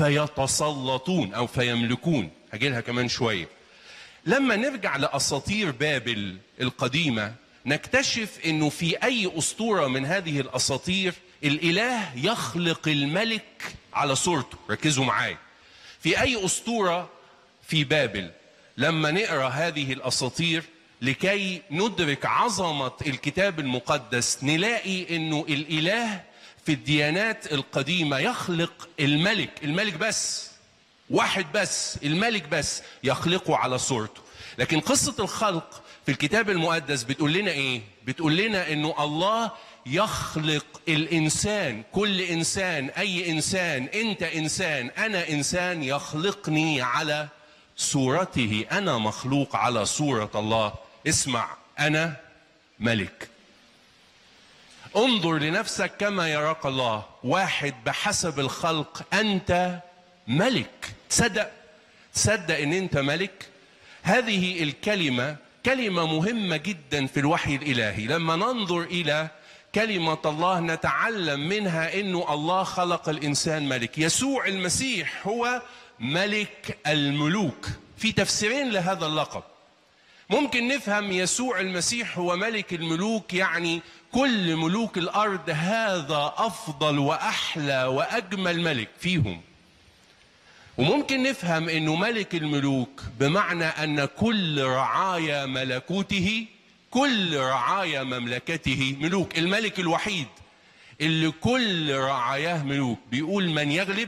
فيتسلطون أو فيملكون هجيلها كمان شوية لما نرجع لأساطير بابل القديمة نكتشف انه في اي اسطوره من هذه الاساطير الاله يخلق الملك على صورته ركزوا معايا في اي اسطوره في بابل لما نقرا هذه الاساطير لكي ندرك عظمه الكتاب المقدس نلاقي انه الاله في الديانات القديمه يخلق الملك الملك بس واحد بس الملك بس يخلقه على صورته لكن قصة الخلق في الكتاب المقدس بتقول لنا ايه بتقول لنا انه الله يخلق الانسان كل انسان اي انسان انت انسان انا انسان يخلقني على صورته انا مخلوق على صورة الله اسمع انا ملك انظر لنفسك كما يراك الله واحد بحسب الخلق انت ملك تصدق تصدق ان انت ملك هذه الكلمه كلمه مهمه جدا في الوحي الالهي لما ننظر الى كلمه الله نتعلم منها انه الله خلق الانسان ملك يسوع المسيح هو ملك الملوك في تفسيرين لهذا اللقب ممكن نفهم يسوع المسيح هو ملك الملوك يعني كل ملوك الارض هذا افضل واحلى واجمل ملك فيهم وممكن نفهم انه ملك الملوك بمعنى ان كل رعايا ملكوته كل رعايا مملكته ملوك الملك الوحيد اللي كل رعاياه ملوك بيقول من يغلب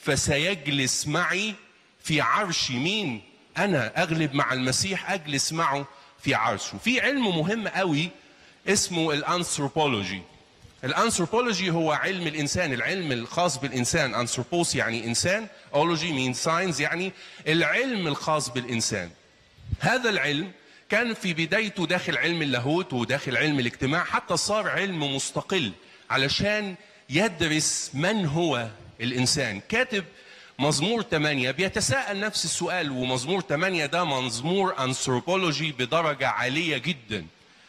فسيجلس معي في عرش مين انا اغلب مع المسيح اجلس معه في عرشه في علم مهم قوي اسمه الانثروبولوجي الانثروبولوجي هو علم الانسان العلم الخاص بالانسان انثروبوس يعني انسان اولوجي مين ساينز يعني العلم الخاص بالانسان هذا العلم كان في بدايته داخل علم اللاهوت وداخل علم الاجتماع حتى صار علم مستقل علشان يدرس من هو الانسان كاتب مزمور 8 بيتساءل نفس السؤال ومزمور 8 ده مزمور انثروبولوجي بدرجه عاليه جدا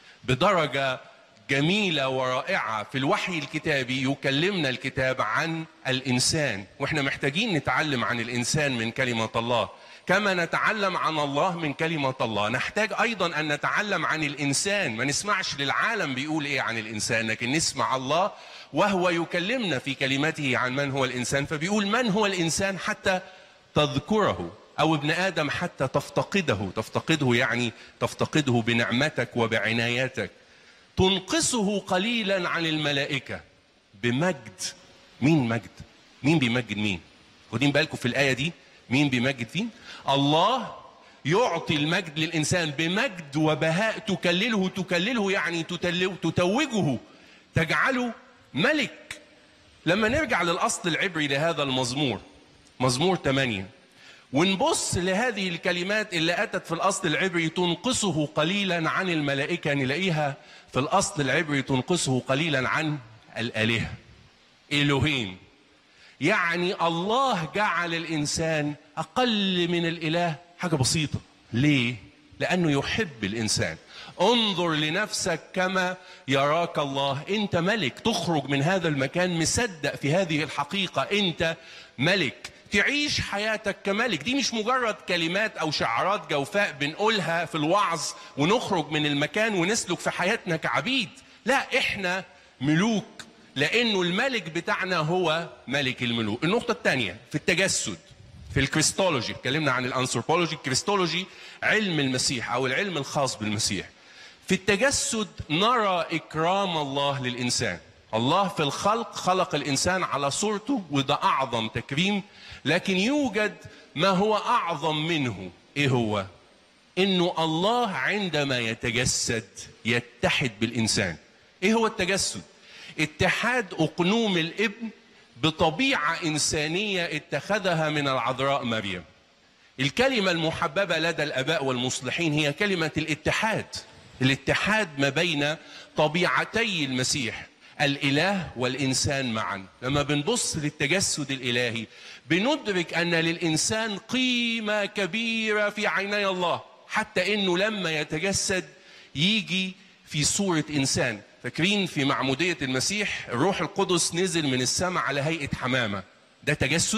بدرجه جميله ورائعه في الوحي الكتابي يكلمنا الكتاب عن الانسان واحنا محتاجين نتعلم عن الانسان من كلمه الله كما نتعلم عن الله من كلمه الله نحتاج ايضا ان نتعلم عن الانسان ما نسمعش للعالم بيقول ايه عن الانسان لكن نسمع الله وهو يكلمنا في كلمته عن من هو الانسان فبيقول من هو الانسان حتى تذكره او ابن ادم حتى تفتقده تفتقده يعني تفتقده بنعمتك وبعناياتك تنقصه قليلا عن الملائكه بمجد مين مجد مين بيمجد مين واخدين بالكم في الايه دي مين بيمجد مين الله يعطي المجد للانسان بمجد وبهاء تكلله تكلله يعني تتلو تتوجه تجعله ملك لما نرجع للاصل العبري لهذا المزمور مزمور 8 ونبص لهذه الكلمات اللي اتت في الاصل العبري تنقصه قليلا عن الملائكه نلاقيها في الاصل العبري تنقصه قليلا عن الالهه الوهيم يعني الله جعل الانسان اقل من الاله حاجه بسيطه ليه لانه يحب الانسان انظر لنفسك كما يراك الله انت ملك تخرج من هذا المكان مصدق في هذه الحقيقه انت ملك تعيش حياتك كملك دي مش مجرد كلمات او شعارات جوفاء بنقولها في الوعظ ونخرج من المكان ونسلك في حياتنا كعبيد لا احنا ملوك لانه الملك بتاعنا هو ملك الملوك النقطه الثانيه في التجسد في الكريستولوجي اتكلمنا عن الانثروبولوجي الكريستولوجي علم المسيح او العلم الخاص بالمسيح في التجسد نرى اكرام الله للانسان الله في الخلق خلق الانسان على صورته وده اعظم تكريم لكن يوجد ما هو اعظم منه ايه هو انه الله عندما يتجسد يتحد بالانسان ايه هو التجسد اتحاد اقنوم الابن بطبيعه انسانيه اتخذها من العذراء مريم الكلمه المحببه لدى الاباء والمصلحين هي كلمه الاتحاد الاتحاد ما بين طبيعتي المسيح الاله والانسان معا لما بنبص للتجسد الالهي بندرك ان للانسان قيمه كبيره في عيني الله حتى انه لما يتجسد يجي في صوره انسان فاكرين في معموديه المسيح الروح القدس نزل من السماء على هيئه حمامه ده تجسد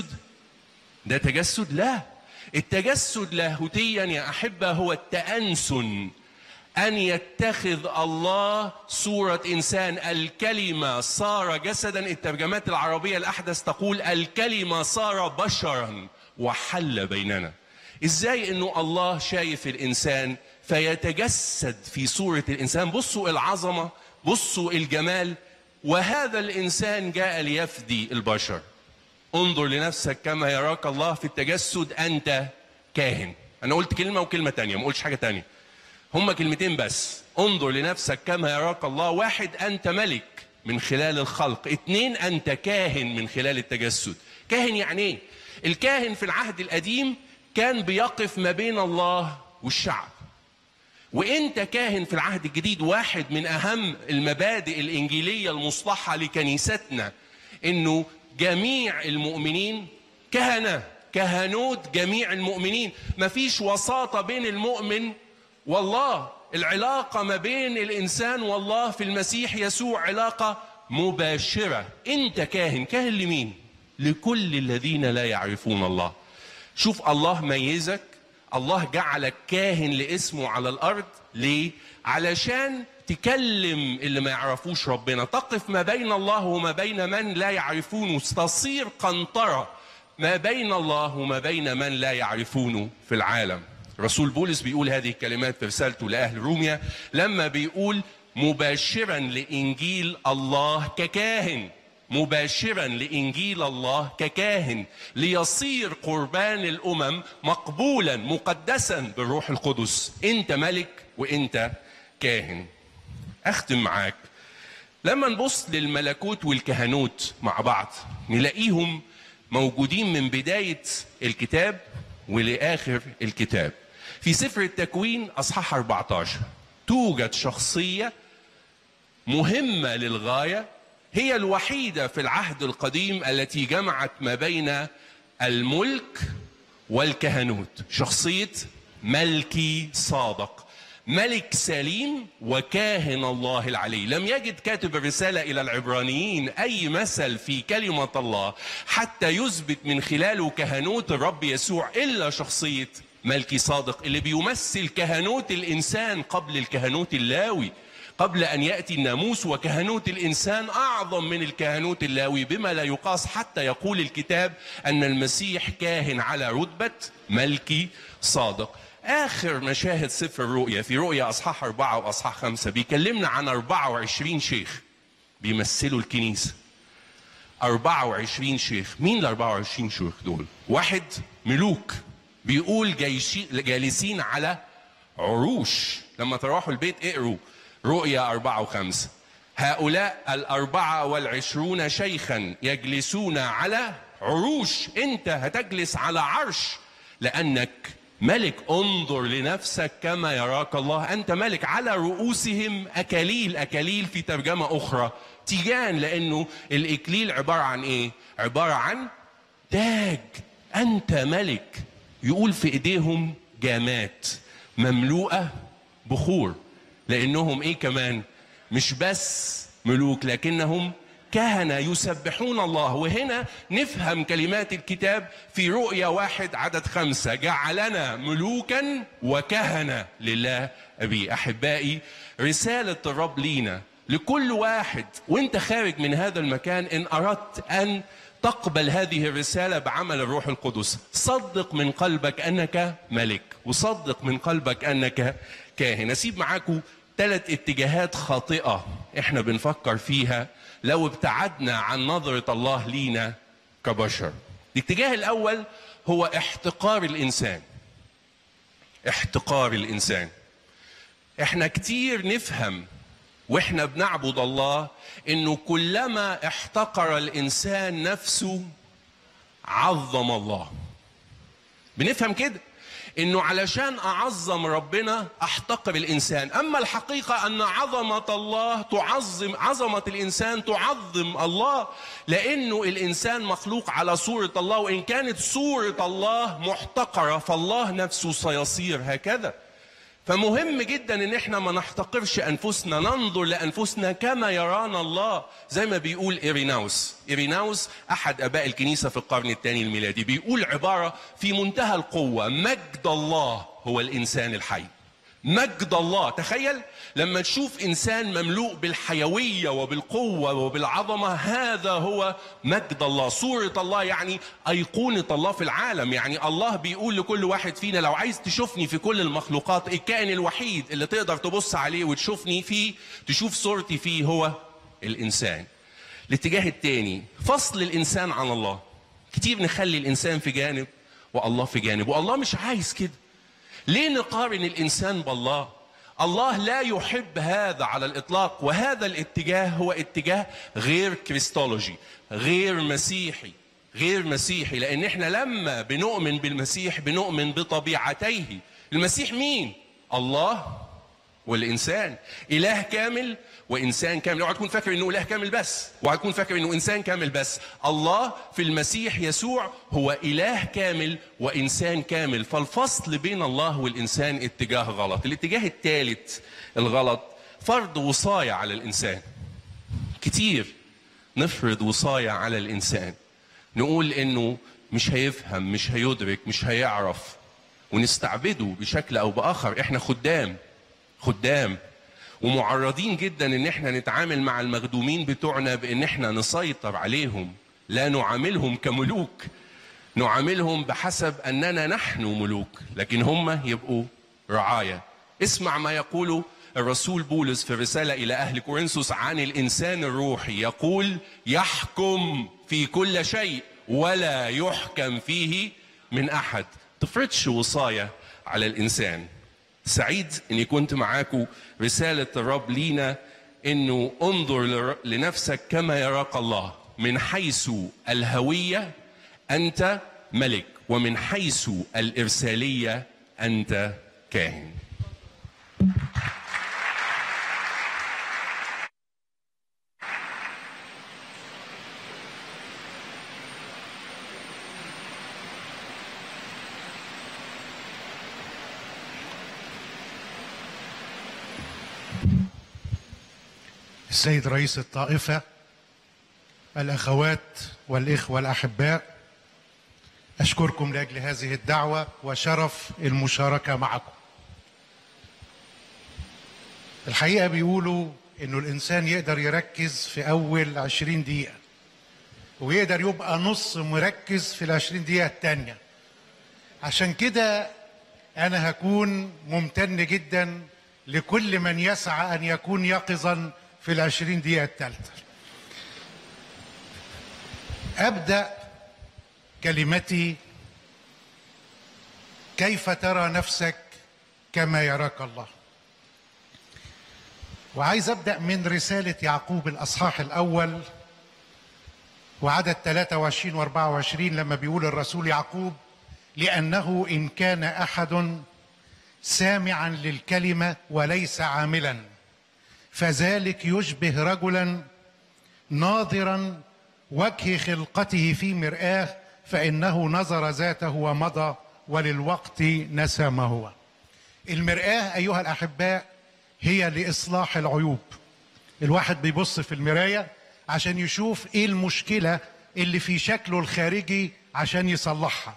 ده تجسد لا التجسد لاهوتيا يا احبه هو التانسن أن يتخذ الله صورة إنسان الكلمة صار جسدا الترجمات العربية الأحدث تقول الكلمة صار بشرا وحل بيننا إزاي أنه الله شايف الإنسان فيتجسد في صورة الإنسان بصوا العظمة بصوا الجمال وهذا الإنسان جاء ليفدي البشر انظر لنفسك كما يراك الله في التجسد أنت كاهن انا قلت كلمه وكلمه تانية ما قلتش حاجه تانية هما كلمتين بس انظر لنفسك كما يراك الله واحد انت ملك من خلال الخلق اتنين انت كاهن من خلال التجسد كاهن يعني ايه الكاهن في العهد القديم كان بيقف ما بين الله والشعب وانت كاهن في العهد الجديد واحد من اهم المبادئ الانجيليه المصلحه لكنيستنا انه جميع المؤمنين كهنه كهنوت جميع المؤمنين مفيش وساطه بين المؤمن والله العلاقه ما بين الانسان والله في المسيح يسوع علاقه مباشره انت كاهن كاهن لمين لكل الذين لا يعرفون الله شوف الله ميزك الله جعلك كاهن لاسمه على الارض ليه علشان تكلم اللي ما يعرفوش ربنا تقف ما بين الله وما بين من لا يعرفونه تصير قنطره ما بين الله وما بين من لا يعرفونه في العالم رسول بولس بيقول هذه الكلمات في رسالته لاهل روميا لما بيقول مباشرا لانجيل الله ككاهن مباشرا لانجيل الله ككاهن ليصير قربان الامم مقبولا مقدسا بالروح القدس انت ملك وانت كاهن اختم معاك لما نبص للملكوت والكهنوت مع بعض نلاقيهم موجودين من بدايه الكتاب ولاخر الكتاب في سفر التكوين اصحاح 14 توجد شخصيه مهمه للغايه هي الوحيده في العهد القديم التي جمعت ما بين الملك والكهنوت شخصيه ملكي صادق ملك سليم وكاهن الله العلي لم يجد كاتب الرساله الى العبرانيين اي مثل في كلمه الله حتى يثبت من خلاله كهنوت الرب يسوع الا شخصيه ملكي صادق اللي بيمثل كهنوت الانسان قبل الكهنوت اللاوي قبل ان ياتي الناموس وكهنوت الانسان اعظم من الكهنوت اللاوي بما لا يقاس حتى يقول الكتاب ان المسيح كاهن على رتبه ملكي صادق اخر مشاهد سفر الرؤيا في رؤيا اصحاح اربعه واصحاح خمسه بيكلمنا عن 24 شيخ بيمثلوا الكنيسه 24 شيخ مين ال 24 شيخ دول واحد ملوك بيقول جيشي جالسين على عروش لما تروحوا البيت اقروا رؤيا أربعة وخمسة هؤلاء الأربعة والعشرون شيخا يجلسون على عروش أنت هتجلس على عرش لأنك ملك انظر لنفسك كما يراك الله أنت ملك على رؤوسهم أكاليل أكاليل في ترجمة أخرى تيجان لأنه الإكليل عبارة عن إيه؟ عبارة عن تاج أنت ملك يقول في إيديهم جامات مملوءة بخور لانهم ايه كمان مش بس ملوك لكنهم كهنه يسبحون الله وهنا نفهم كلمات الكتاب في رؤيا واحد عدد خمسه جعلنا ملوكا وكهنه لله ابي احبائي رساله الرب لينا لكل واحد وانت خارج من هذا المكان ان اردت ان تقبل هذه الرسالة بعمل الروح القدس صدق من قلبك أنك ملك وصدق من قلبك أنك كاهن أسيب معاكم ثلاث اتجاهات خاطئة احنا بنفكر فيها لو ابتعدنا عن نظرة الله لينا كبشر الاتجاه الأول هو احتقار الإنسان احتقار الإنسان احنا كتير نفهم واحنا بنعبد الله انه كلما احتقر الانسان نفسه عظم الله بنفهم كده انه علشان اعظم ربنا احتقر الانسان اما الحقيقه ان عظمه الله تعظم عظمه الانسان تعظم الله لانه الانسان مخلوق على صوره الله وان كانت صوره الله محتقره فالله نفسه سيصير هكذا فمهم جدا ان احنا ما نحتقرش انفسنا ننظر لانفسنا كما يرانا الله زي ما بيقول ايريناوس ايريناوس احد اباء الكنيسه في القرن الثاني الميلادي بيقول عباره في منتهى القوه مجد الله هو الانسان الحي مجد الله تخيل لما تشوف انسان مملوء بالحيويه وبالقوه وبالعظمه هذا هو مجد الله صوره الله يعني ايقونه الله في العالم يعني الله بيقول لكل واحد فينا لو عايز تشوفني في كل المخلوقات الكائن الوحيد اللي تقدر تبص عليه وتشوفني فيه تشوف صورتي فيه هو الانسان الاتجاه الثاني فصل الانسان عن الله كتير نخلي الانسان في جانب والله في جانب والله مش عايز كده ليه نقارن الانسان بالله الله لا يحب هذا على الاطلاق وهذا الاتجاه هو اتجاه غير كريستولوجي غير مسيحي غير مسيحي لان احنا لما بنؤمن بالمسيح بنؤمن بطبيعتيه المسيح مين الله والانسان اله كامل وانسان كامل اوعى تكون فاكر انه اله كامل بس اوعى تكون فاكر انه انسان كامل بس الله في المسيح يسوع هو اله كامل وانسان كامل فالفصل بين الله والانسان اتجاه غلط الاتجاه الثالث الغلط فرض وصايا على الانسان كتير نفرض وصايا على الانسان نقول انه مش هيفهم مش هيدرك مش هيعرف ونستعبده بشكل او باخر احنا خدام خدام ومعرضين جدا ان احنا نتعامل مع المخدومين بتوعنا بان احنا نسيطر عليهم لا نعاملهم كملوك نعاملهم بحسب اننا نحن ملوك لكن هم يبقوا رعايا اسمع ما يقوله الرسول بولس في الرساله الى اهل كورنثوس عن الانسان الروحي يقول يحكم في كل شيء ولا يحكم فيه من احد تفرضش وصايا على الانسان سعيد اني كنت معاكم رساله الرب لينا انه انظر لر- لنفسك كما يراك الله من حيث الهويه انت ملك ومن حيث الارساليه انت كاهن السيد رئيس الطائفة الأخوات والإخوة الأحباء أشكركم لأجل هذه الدعوة وشرف المشاركة معكم الحقيقة بيقولوا إنه الإنسان يقدر يركز في أول عشرين دقيقة ويقدر يبقى نص مركز في العشرين دقيقة التانية عشان كده أنا هكون ممتن جدا لكل من يسعى أن يكون يقظا في العشرين دقيقة الثالثة أبدأ كلمتي كيف ترى نفسك كما يراك الله وعايز أبدأ من رسالة يعقوب الأصحاح الأول وعدد 23 و 24 لما بيقول الرسول يعقوب لأنه إن كان أحد سامعا للكلمة وليس عاملا فذلك يشبه رجلا ناظرا وجه خلقته في مرآة فإنه نظر ذاته ومضى وللوقت نسى ما هو المرآة أيها الأحباء هي لإصلاح العيوب الواحد بيبص في المراية عشان يشوف إيه المشكلة اللي في شكله الخارجي عشان يصلحها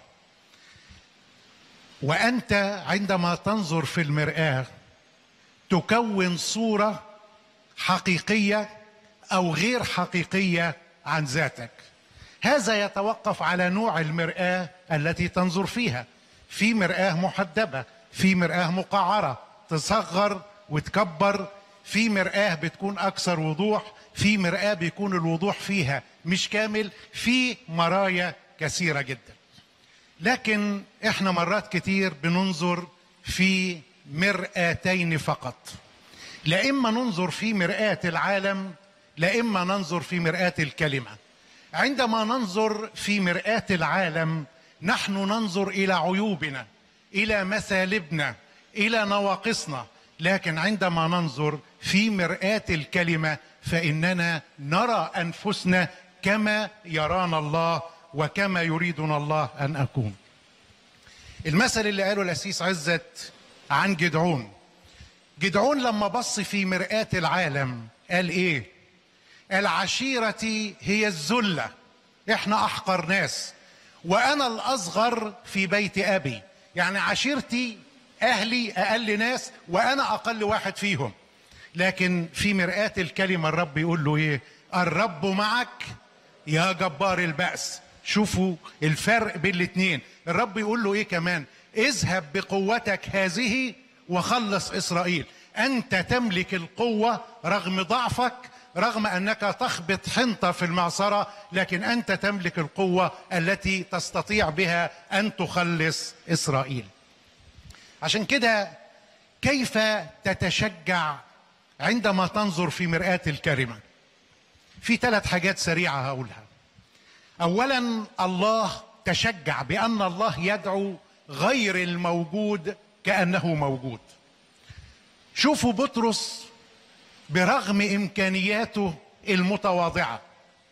وأنت عندما تنظر في المرآة تكون صورة حقيقية أو غير حقيقية عن ذاتك هذا يتوقف على نوع المرآة التي تنظر فيها في مرآة محدبة في مرآة مقعرة تصغر وتكبر في مرآة بتكون أكثر وضوح في مرآة بيكون الوضوح فيها مش كامل في مرايا كثيرة جدا لكن احنا مرات كتير بننظر في مرآتين فقط لا إما ننظر في مرآة العالم لا إما ننظر في مرآة الكلمة عندما ننظر في مرآة العالم نحن ننظر إلى عيوبنا إلى مثالبنا إلى نواقصنا لكن عندما ننظر في مرآة الكلمة فإننا نرى أنفسنا كما يرانا الله وكما يريدنا الله أن أكون المثل اللي قاله الأسيس عزت عن جدعون جدعون لما بص في مرآة العالم قال ايه قال عشيرتي هي الذلة احنا احقر ناس وانا الاصغر في بيت ابي يعني عشيرتي اهلي اقل ناس وانا اقل واحد فيهم لكن في مرآة الكلمة الرب يقول له ايه الرب معك يا جبار البأس شوفوا الفرق بين الاتنين الرب يقول له ايه كمان اذهب بقوتك هذه وخلص اسرائيل انت تملك القوه رغم ضعفك رغم انك تخبط حنطه في المعصره لكن انت تملك القوه التي تستطيع بها ان تخلص اسرائيل عشان كده كيف تتشجع عندما تنظر في مرآة الكلمة في ثلاث حاجات سريعة هقولها أولا الله تشجع بأن الله يدعو غير الموجود كأنه موجود شوفوا بطرس برغم إمكانياته المتواضعة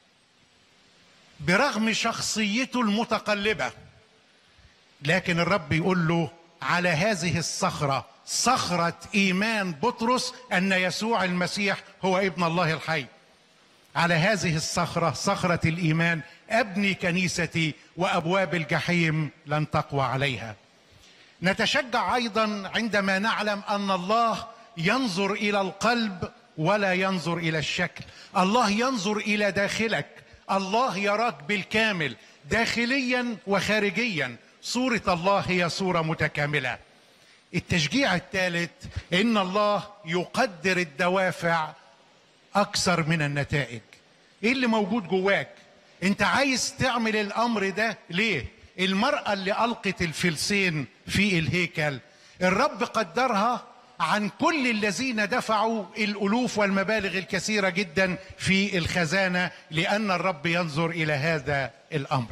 برغم شخصيته المتقلبة لكن الرب يقول له على هذه الصخرة صخرة إيمان بطرس أن يسوع المسيح هو ابن الله الحي على هذه الصخرة صخرة الإيمان أبني كنيستي وأبواب الجحيم لن تقوى عليها نتشجع أيضا عندما نعلم أن الله ينظر إلى القلب ولا ينظر إلى الشكل الله ينظر إلى داخلك الله يراك بالكامل داخليا وخارجيا صورة الله هي صورة متكاملة التشجيع الثالث إن الله يقدر الدوافع اكثر من النتائج ايه اللي موجود جواك انت عايز تعمل الامر ده ليه المراه اللي القت الفلسين في الهيكل الرب قدرها عن كل الذين دفعوا الالوف والمبالغ الكثيره جدا في الخزانه لان الرب ينظر الى هذا الامر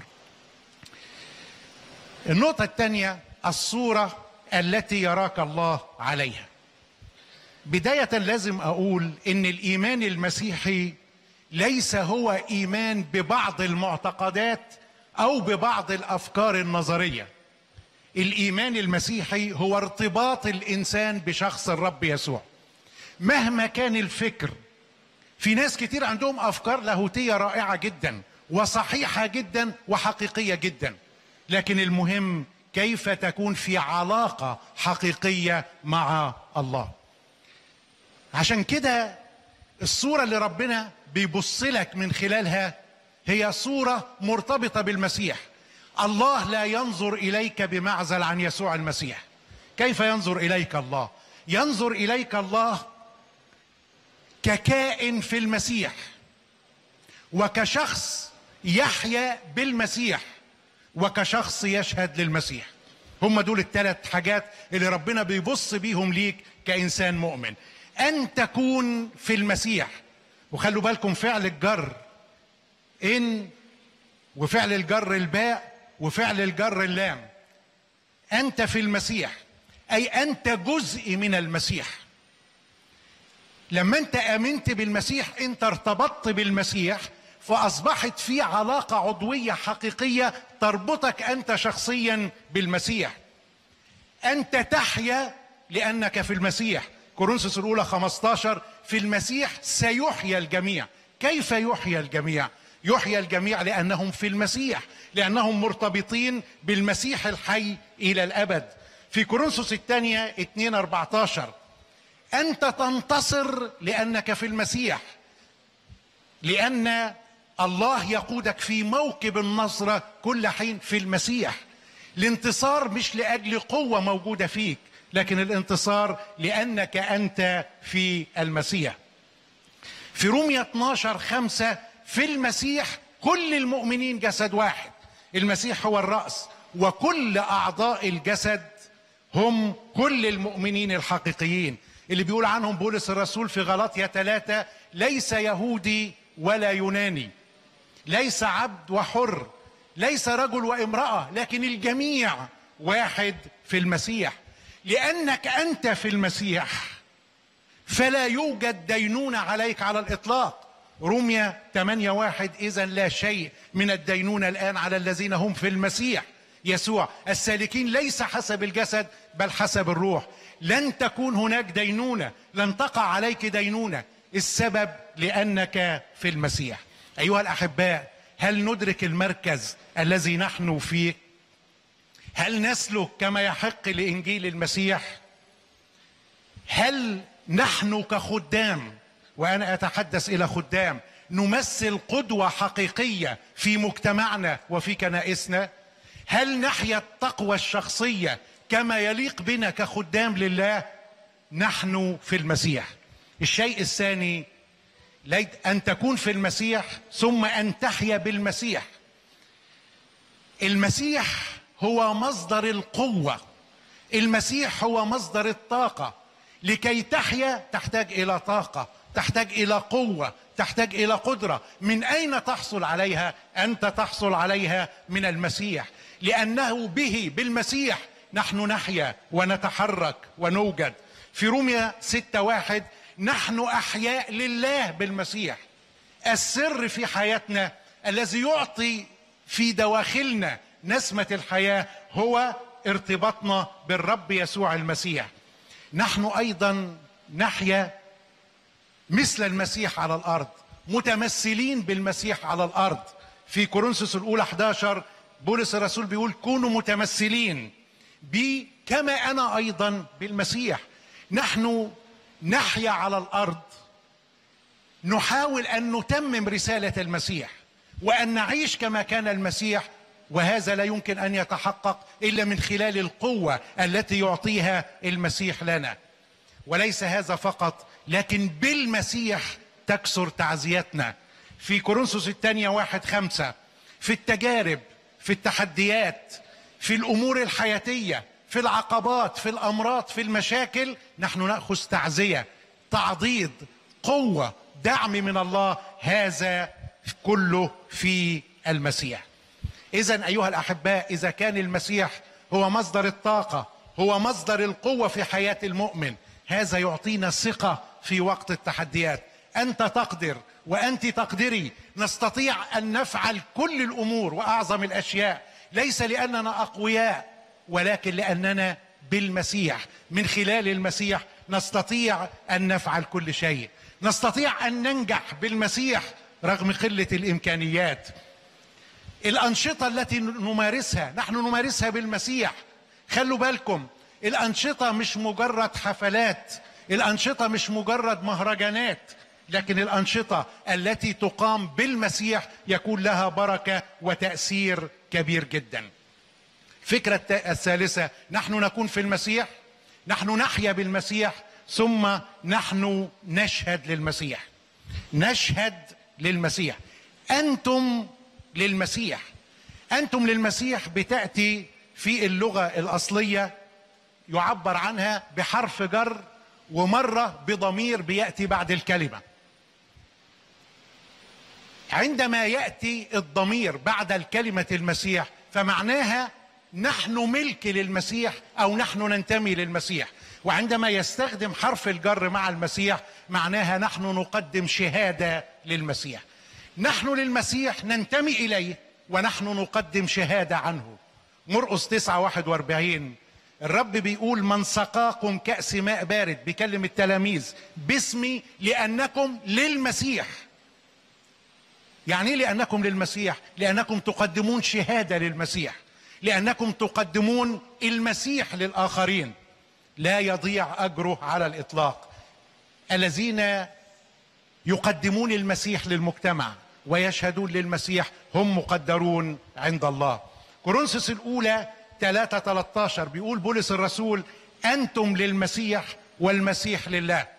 النقطه الثانيه الصوره التي يراك الله عليها بداية لازم أقول إن الإيمان المسيحي ليس هو إيمان ببعض المعتقدات أو ببعض الأفكار النظرية. الإيمان المسيحي هو ارتباط الإنسان بشخص الرب يسوع. مهما كان الفكر في ناس كتير عندهم أفكار لاهوتية رائعة جدا وصحيحة جدا وحقيقية جدا. لكن المهم كيف تكون في علاقة حقيقية مع الله. عشان كده الصورة اللي ربنا بيبص لك من خلالها هي صورة مرتبطة بالمسيح الله لا ينظر إليك بمعزل عن يسوع المسيح كيف ينظر إليك الله ينظر إليك الله ككائن في المسيح وكشخص يحيا بالمسيح وكشخص يشهد للمسيح هم دول الثلاث حاجات اللي ربنا بيبص بيهم ليك كإنسان مؤمن أن تكون في المسيح وخلوا بالكم فعل الجر إن وفعل الجر الباء وفعل الجر اللام أنت في المسيح أي أنت جزء من المسيح لما أنت آمنت بالمسيح أنت ارتبطت بالمسيح فأصبحت في علاقة عضوية حقيقية تربطك أنت شخصيا بالمسيح أنت تحيا لأنك في المسيح كورنثوس الأولى 15 في المسيح سيحيا الجميع كيف يحيا الجميع يحيا الجميع لأنهم في المسيح لأنهم مرتبطين بالمسيح الحي إلى الأبد في كورنثوس الثانية 2 14 أنت تنتصر لأنك في المسيح لأن الله يقودك في موكب النصرة كل حين في المسيح الانتصار مش لأجل قوة موجودة فيك لكن الانتصار لأنك أنت في المسيح في رومية 12 خمسة في المسيح كل المؤمنين جسد واحد المسيح هو الرأس وكل أعضاء الجسد هم كل المؤمنين الحقيقيين اللي بيقول عنهم بولس الرسول في غلطية ثلاثة ليس يهودي ولا يوناني ليس عبد وحر ليس رجل وامرأة لكن الجميع واحد في المسيح لأنك أنت في المسيح فلا يوجد دينونة عليك على الإطلاق روميا 8 واحد إذا لا شيء من الدينونة الآن على الذين هم في المسيح يسوع السالكين ليس حسب الجسد بل حسب الروح لن تكون هناك دينونة لن تقع عليك دينونة السبب لأنك في المسيح أيها الأحباء هل ندرك المركز الذي نحن فيه هل نسلك كما يحق لإنجيل المسيح هل نحن كخدام وأنا أتحدث إلى خدام نمثل قدوة حقيقية في مجتمعنا وفي كنائسنا هل نحيا التقوى الشخصية كما يليق بنا كخدام لله نحن في المسيح الشيء الثاني ليت أن تكون في المسيح ثم أن تحيا بالمسيح المسيح هو مصدر القوة المسيح هو مصدر الطاقة لكي تحيا تحتاج إلى طاقة تحتاج إلى قوة تحتاج إلى قدرة من أين تحصل عليها؟ أنت تحصل عليها من المسيح لأنه به بالمسيح نحن نحيا ونتحرك ونوجد في روميا ستة واحد نحن أحياء لله بالمسيح السر في حياتنا الذي يعطي في دواخلنا نسمة الحياة هو ارتباطنا بالرب يسوع المسيح نحن أيضا نحيا مثل المسيح على الأرض متمثلين بالمسيح على الأرض في كورنثوس الأولى 11 بولس الرسول بيقول كونوا متمثلين بي كما أنا أيضا بالمسيح نحن نحيا على الأرض نحاول ان نتمم رساله المسيح وان نعيش كما كان المسيح وهذا لا يمكن ان يتحقق الا من خلال القوه التي يعطيها المسيح لنا وليس هذا فقط لكن بالمسيح تكثر تعزيتنا في كورنثوس الثانية واحد خمسة في التجارب في التحديات في الأمور الحياتية في العقبات في الأمراض في المشاكل نحن نأخذ تعزية تعضيد قوة دعم من الله هذا كله في المسيح إذا أيها الأحباء إذا كان المسيح هو مصدر الطاقة هو مصدر القوة في حياة المؤمن هذا يعطينا ثقة في وقت التحديات أنت تقدر وأنت تقدري نستطيع أن نفعل كل الأمور وأعظم الأشياء ليس لأننا أقوياء ولكن لأننا بالمسيح من خلال المسيح نستطيع أن نفعل كل شيء نستطيع أن ننجح بالمسيح رغم قلة الإمكانيات الأنشطة التي نمارسها نحن نمارسها بالمسيح خلوا بالكم الأنشطة مش مجرد حفلات الأنشطة مش مجرد مهرجانات لكن الأنشطة التي تقام بالمسيح يكون لها بركة وتأثير كبير جدا فكرة الثالثة نحن نكون في المسيح نحن نحيا بالمسيح ثم نحن نشهد للمسيح نشهد للمسيح أنتم للمسيح أنتم للمسيح بتأتي في اللغة الأصلية يعبر عنها بحرف جر ومرة بضمير بيأتي بعد الكلمة عندما يأتي الضمير بعد الكلمة المسيح فمعناها نحن ملك للمسيح أو نحن ننتمي للمسيح وعندما يستخدم حرف الجر مع المسيح معناها نحن نقدم شهادة للمسيح نحن للمسيح ننتمي إليه ونحن نقدم شهادة عنه مرقس 9 41 الرب بيقول من سقاكم كأس ماء بارد بيكلم التلاميذ باسمي لأنكم للمسيح يعني ايه لأنكم للمسيح لأنكم تقدمون شهادة للمسيح لأنكم تقدمون المسيح للآخرين لا يضيع أجره على الإطلاق الذين يقدمون المسيح للمجتمع ويشهدون للمسيح هم مقدرون عند الله كورنثوس الأولى 3 13 بيقول بولس الرسول أنتم للمسيح والمسيح لله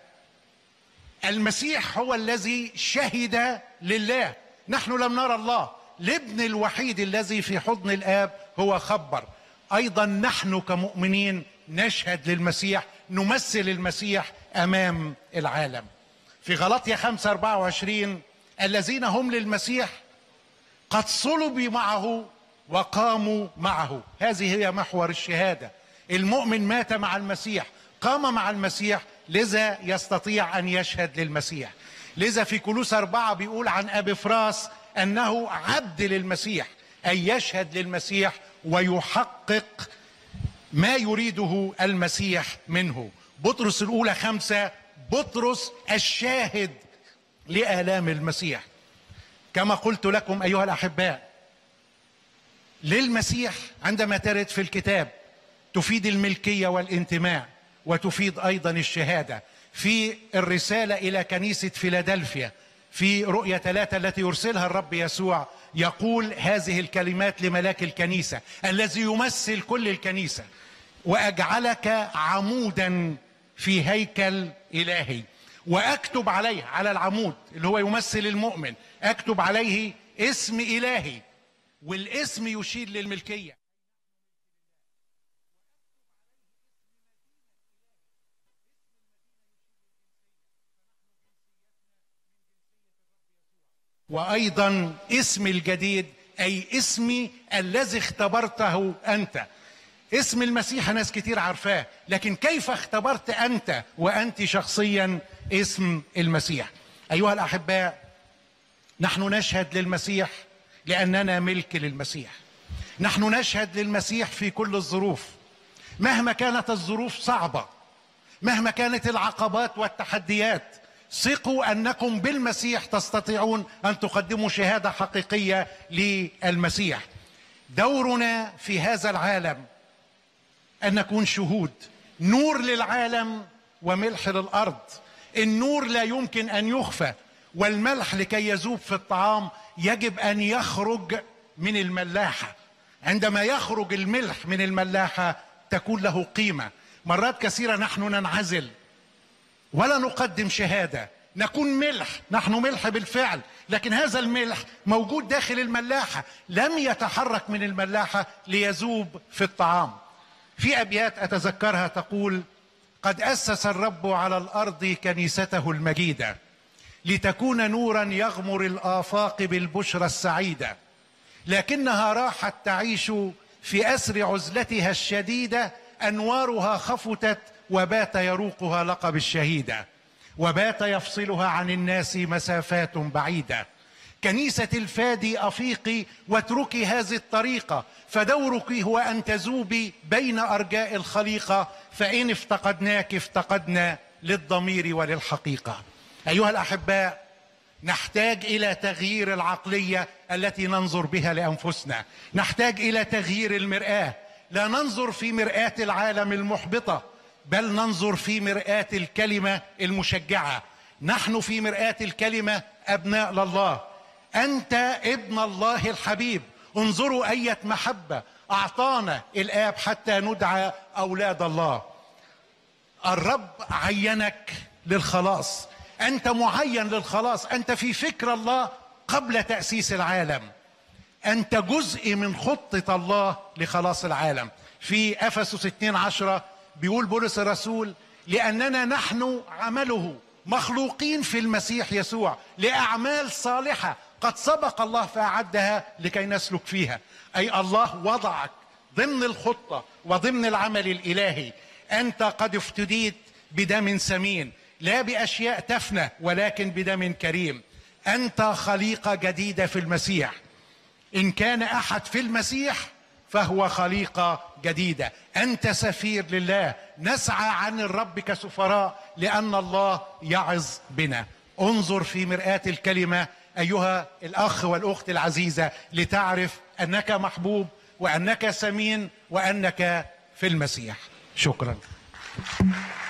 المسيح هو الذي شهد لله نحن لم نرى الله الابن الوحيد الذي في حضن الآب هو خبر أيضا نحن كمؤمنين نشهد للمسيح نمثل المسيح أمام العالم في غلطية 5 24 الذين هم للمسيح قد صلبوا معه وقاموا معه هذه هي محور الشهادة المؤمن مات مع المسيح قام مع المسيح لذا يستطيع أن يشهد للمسيح لذا في كلوس أربعة بيقول عن أبي فراس أنه عبد للمسيح أي يشهد للمسيح ويحقق ما يريده المسيح منه بطرس الأولى خمسة بطرس الشاهد لآلام المسيح كما قلت لكم أيها الأحباء للمسيح عندما ترد في الكتاب تفيد الملكية والانتماء وتفيد أيضا الشهادة في الرسالة إلى كنيسة فيلادلفيا في رؤية ثلاثة التي يرسلها الرب يسوع يقول هذه الكلمات لملاك الكنيسة الذي يمثل كل الكنيسة وأجعلك عمودا في هيكل إلهي وأكتب عليه على العمود اللي هو يمثل المؤمن أكتب عليه اسم إلهي والاسم يشير للملكية وايضا اسم الجديد اي اسمي الذي اختبرته انت اسم المسيح ناس كتير عارفاه لكن كيف اختبرت انت وانت شخصيا اسم المسيح ايها الاحباء نحن نشهد للمسيح لاننا ملك للمسيح نحن نشهد للمسيح في كل الظروف مهما كانت الظروف صعبه مهما كانت العقبات والتحديات ثقوا انكم بالمسيح تستطيعون ان تقدموا شهاده حقيقيه للمسيح دورنا في هذا العالم ان نكون شهود نور للعالم وملح للارض النور لا يمكن ان يخفى والملح لكي يذوب في الطعام يجب ان يخرج من الملاحه عندما يخرج الملح من الملاحه تكون له قيمه مرات كثيره نحن ننعزل ولا نقدم شهاده نكون ملح نحن ملح بالفعل لكن هذا الملح موجود داخل الملاحه لم يتحرك من الملاحه ليذوب في الطعام في ابيات اتذكرها تقول قد اسس الرب على الارض كنيسته المجيده لتكون نورا يغمر الافاق بالبشرى السعيده لكنها راحت تعيش في اسر عزلتها الشديده انوارها خفتت وبات يروقها لقب الشهيده وبات يفصلها عن الناس مسافات بعيده كنيسة الفادي أفيقي واتركي هذه الطريقة فدورك هو أن تذوبي بين أرجاء الخليقة فإن افتقدناك افتقدنا للضمير وللحقيقة أيها الأحباء نحتاج إلى تغيير العقلية التي ننظر بها لأنفسنا نحتاج إلى تغيير المرآة لا ننظر في مرآة العالم المحبطة بل ننظر في مرآة الكلمة المشجعة نحن في مرآة الكلمة أبناء لله أنت ابن الله الحبيب انظروا أية محبة أعطانا الآب حتى ندعى أولاد الله الرب عينك للخلاص أنت معين للخلاص أنت في فكر الله قبل تأسيس العالم أنت جزء من خطة الله لخلاص العالم في أفسس 2 عشرة بيقول بولس الرسول لأننا نحن عمله مخلوقين في المسيح يسوع لأعمال صالحة قد سبق الله فأعدها لكي نسلك فيها أي الله وضعك ضمن الخطة وضمن العمل الإلهي أنت قد افتديت بدم سمين لا بأشياء تفنى ولكن بدم كريم أنت خليقة جديدة في المسيح إن كان أحد في المسيح فهو خليقة جديدة أنت سفير لله نسعى عن الرب كسفراء لأن الله يعظ بنا انظر في مرآة الكلمة أيها الأخ والأخت العزيزة لتعرف أنك محبوب وأنك سمين وأنك في المسيح شكرا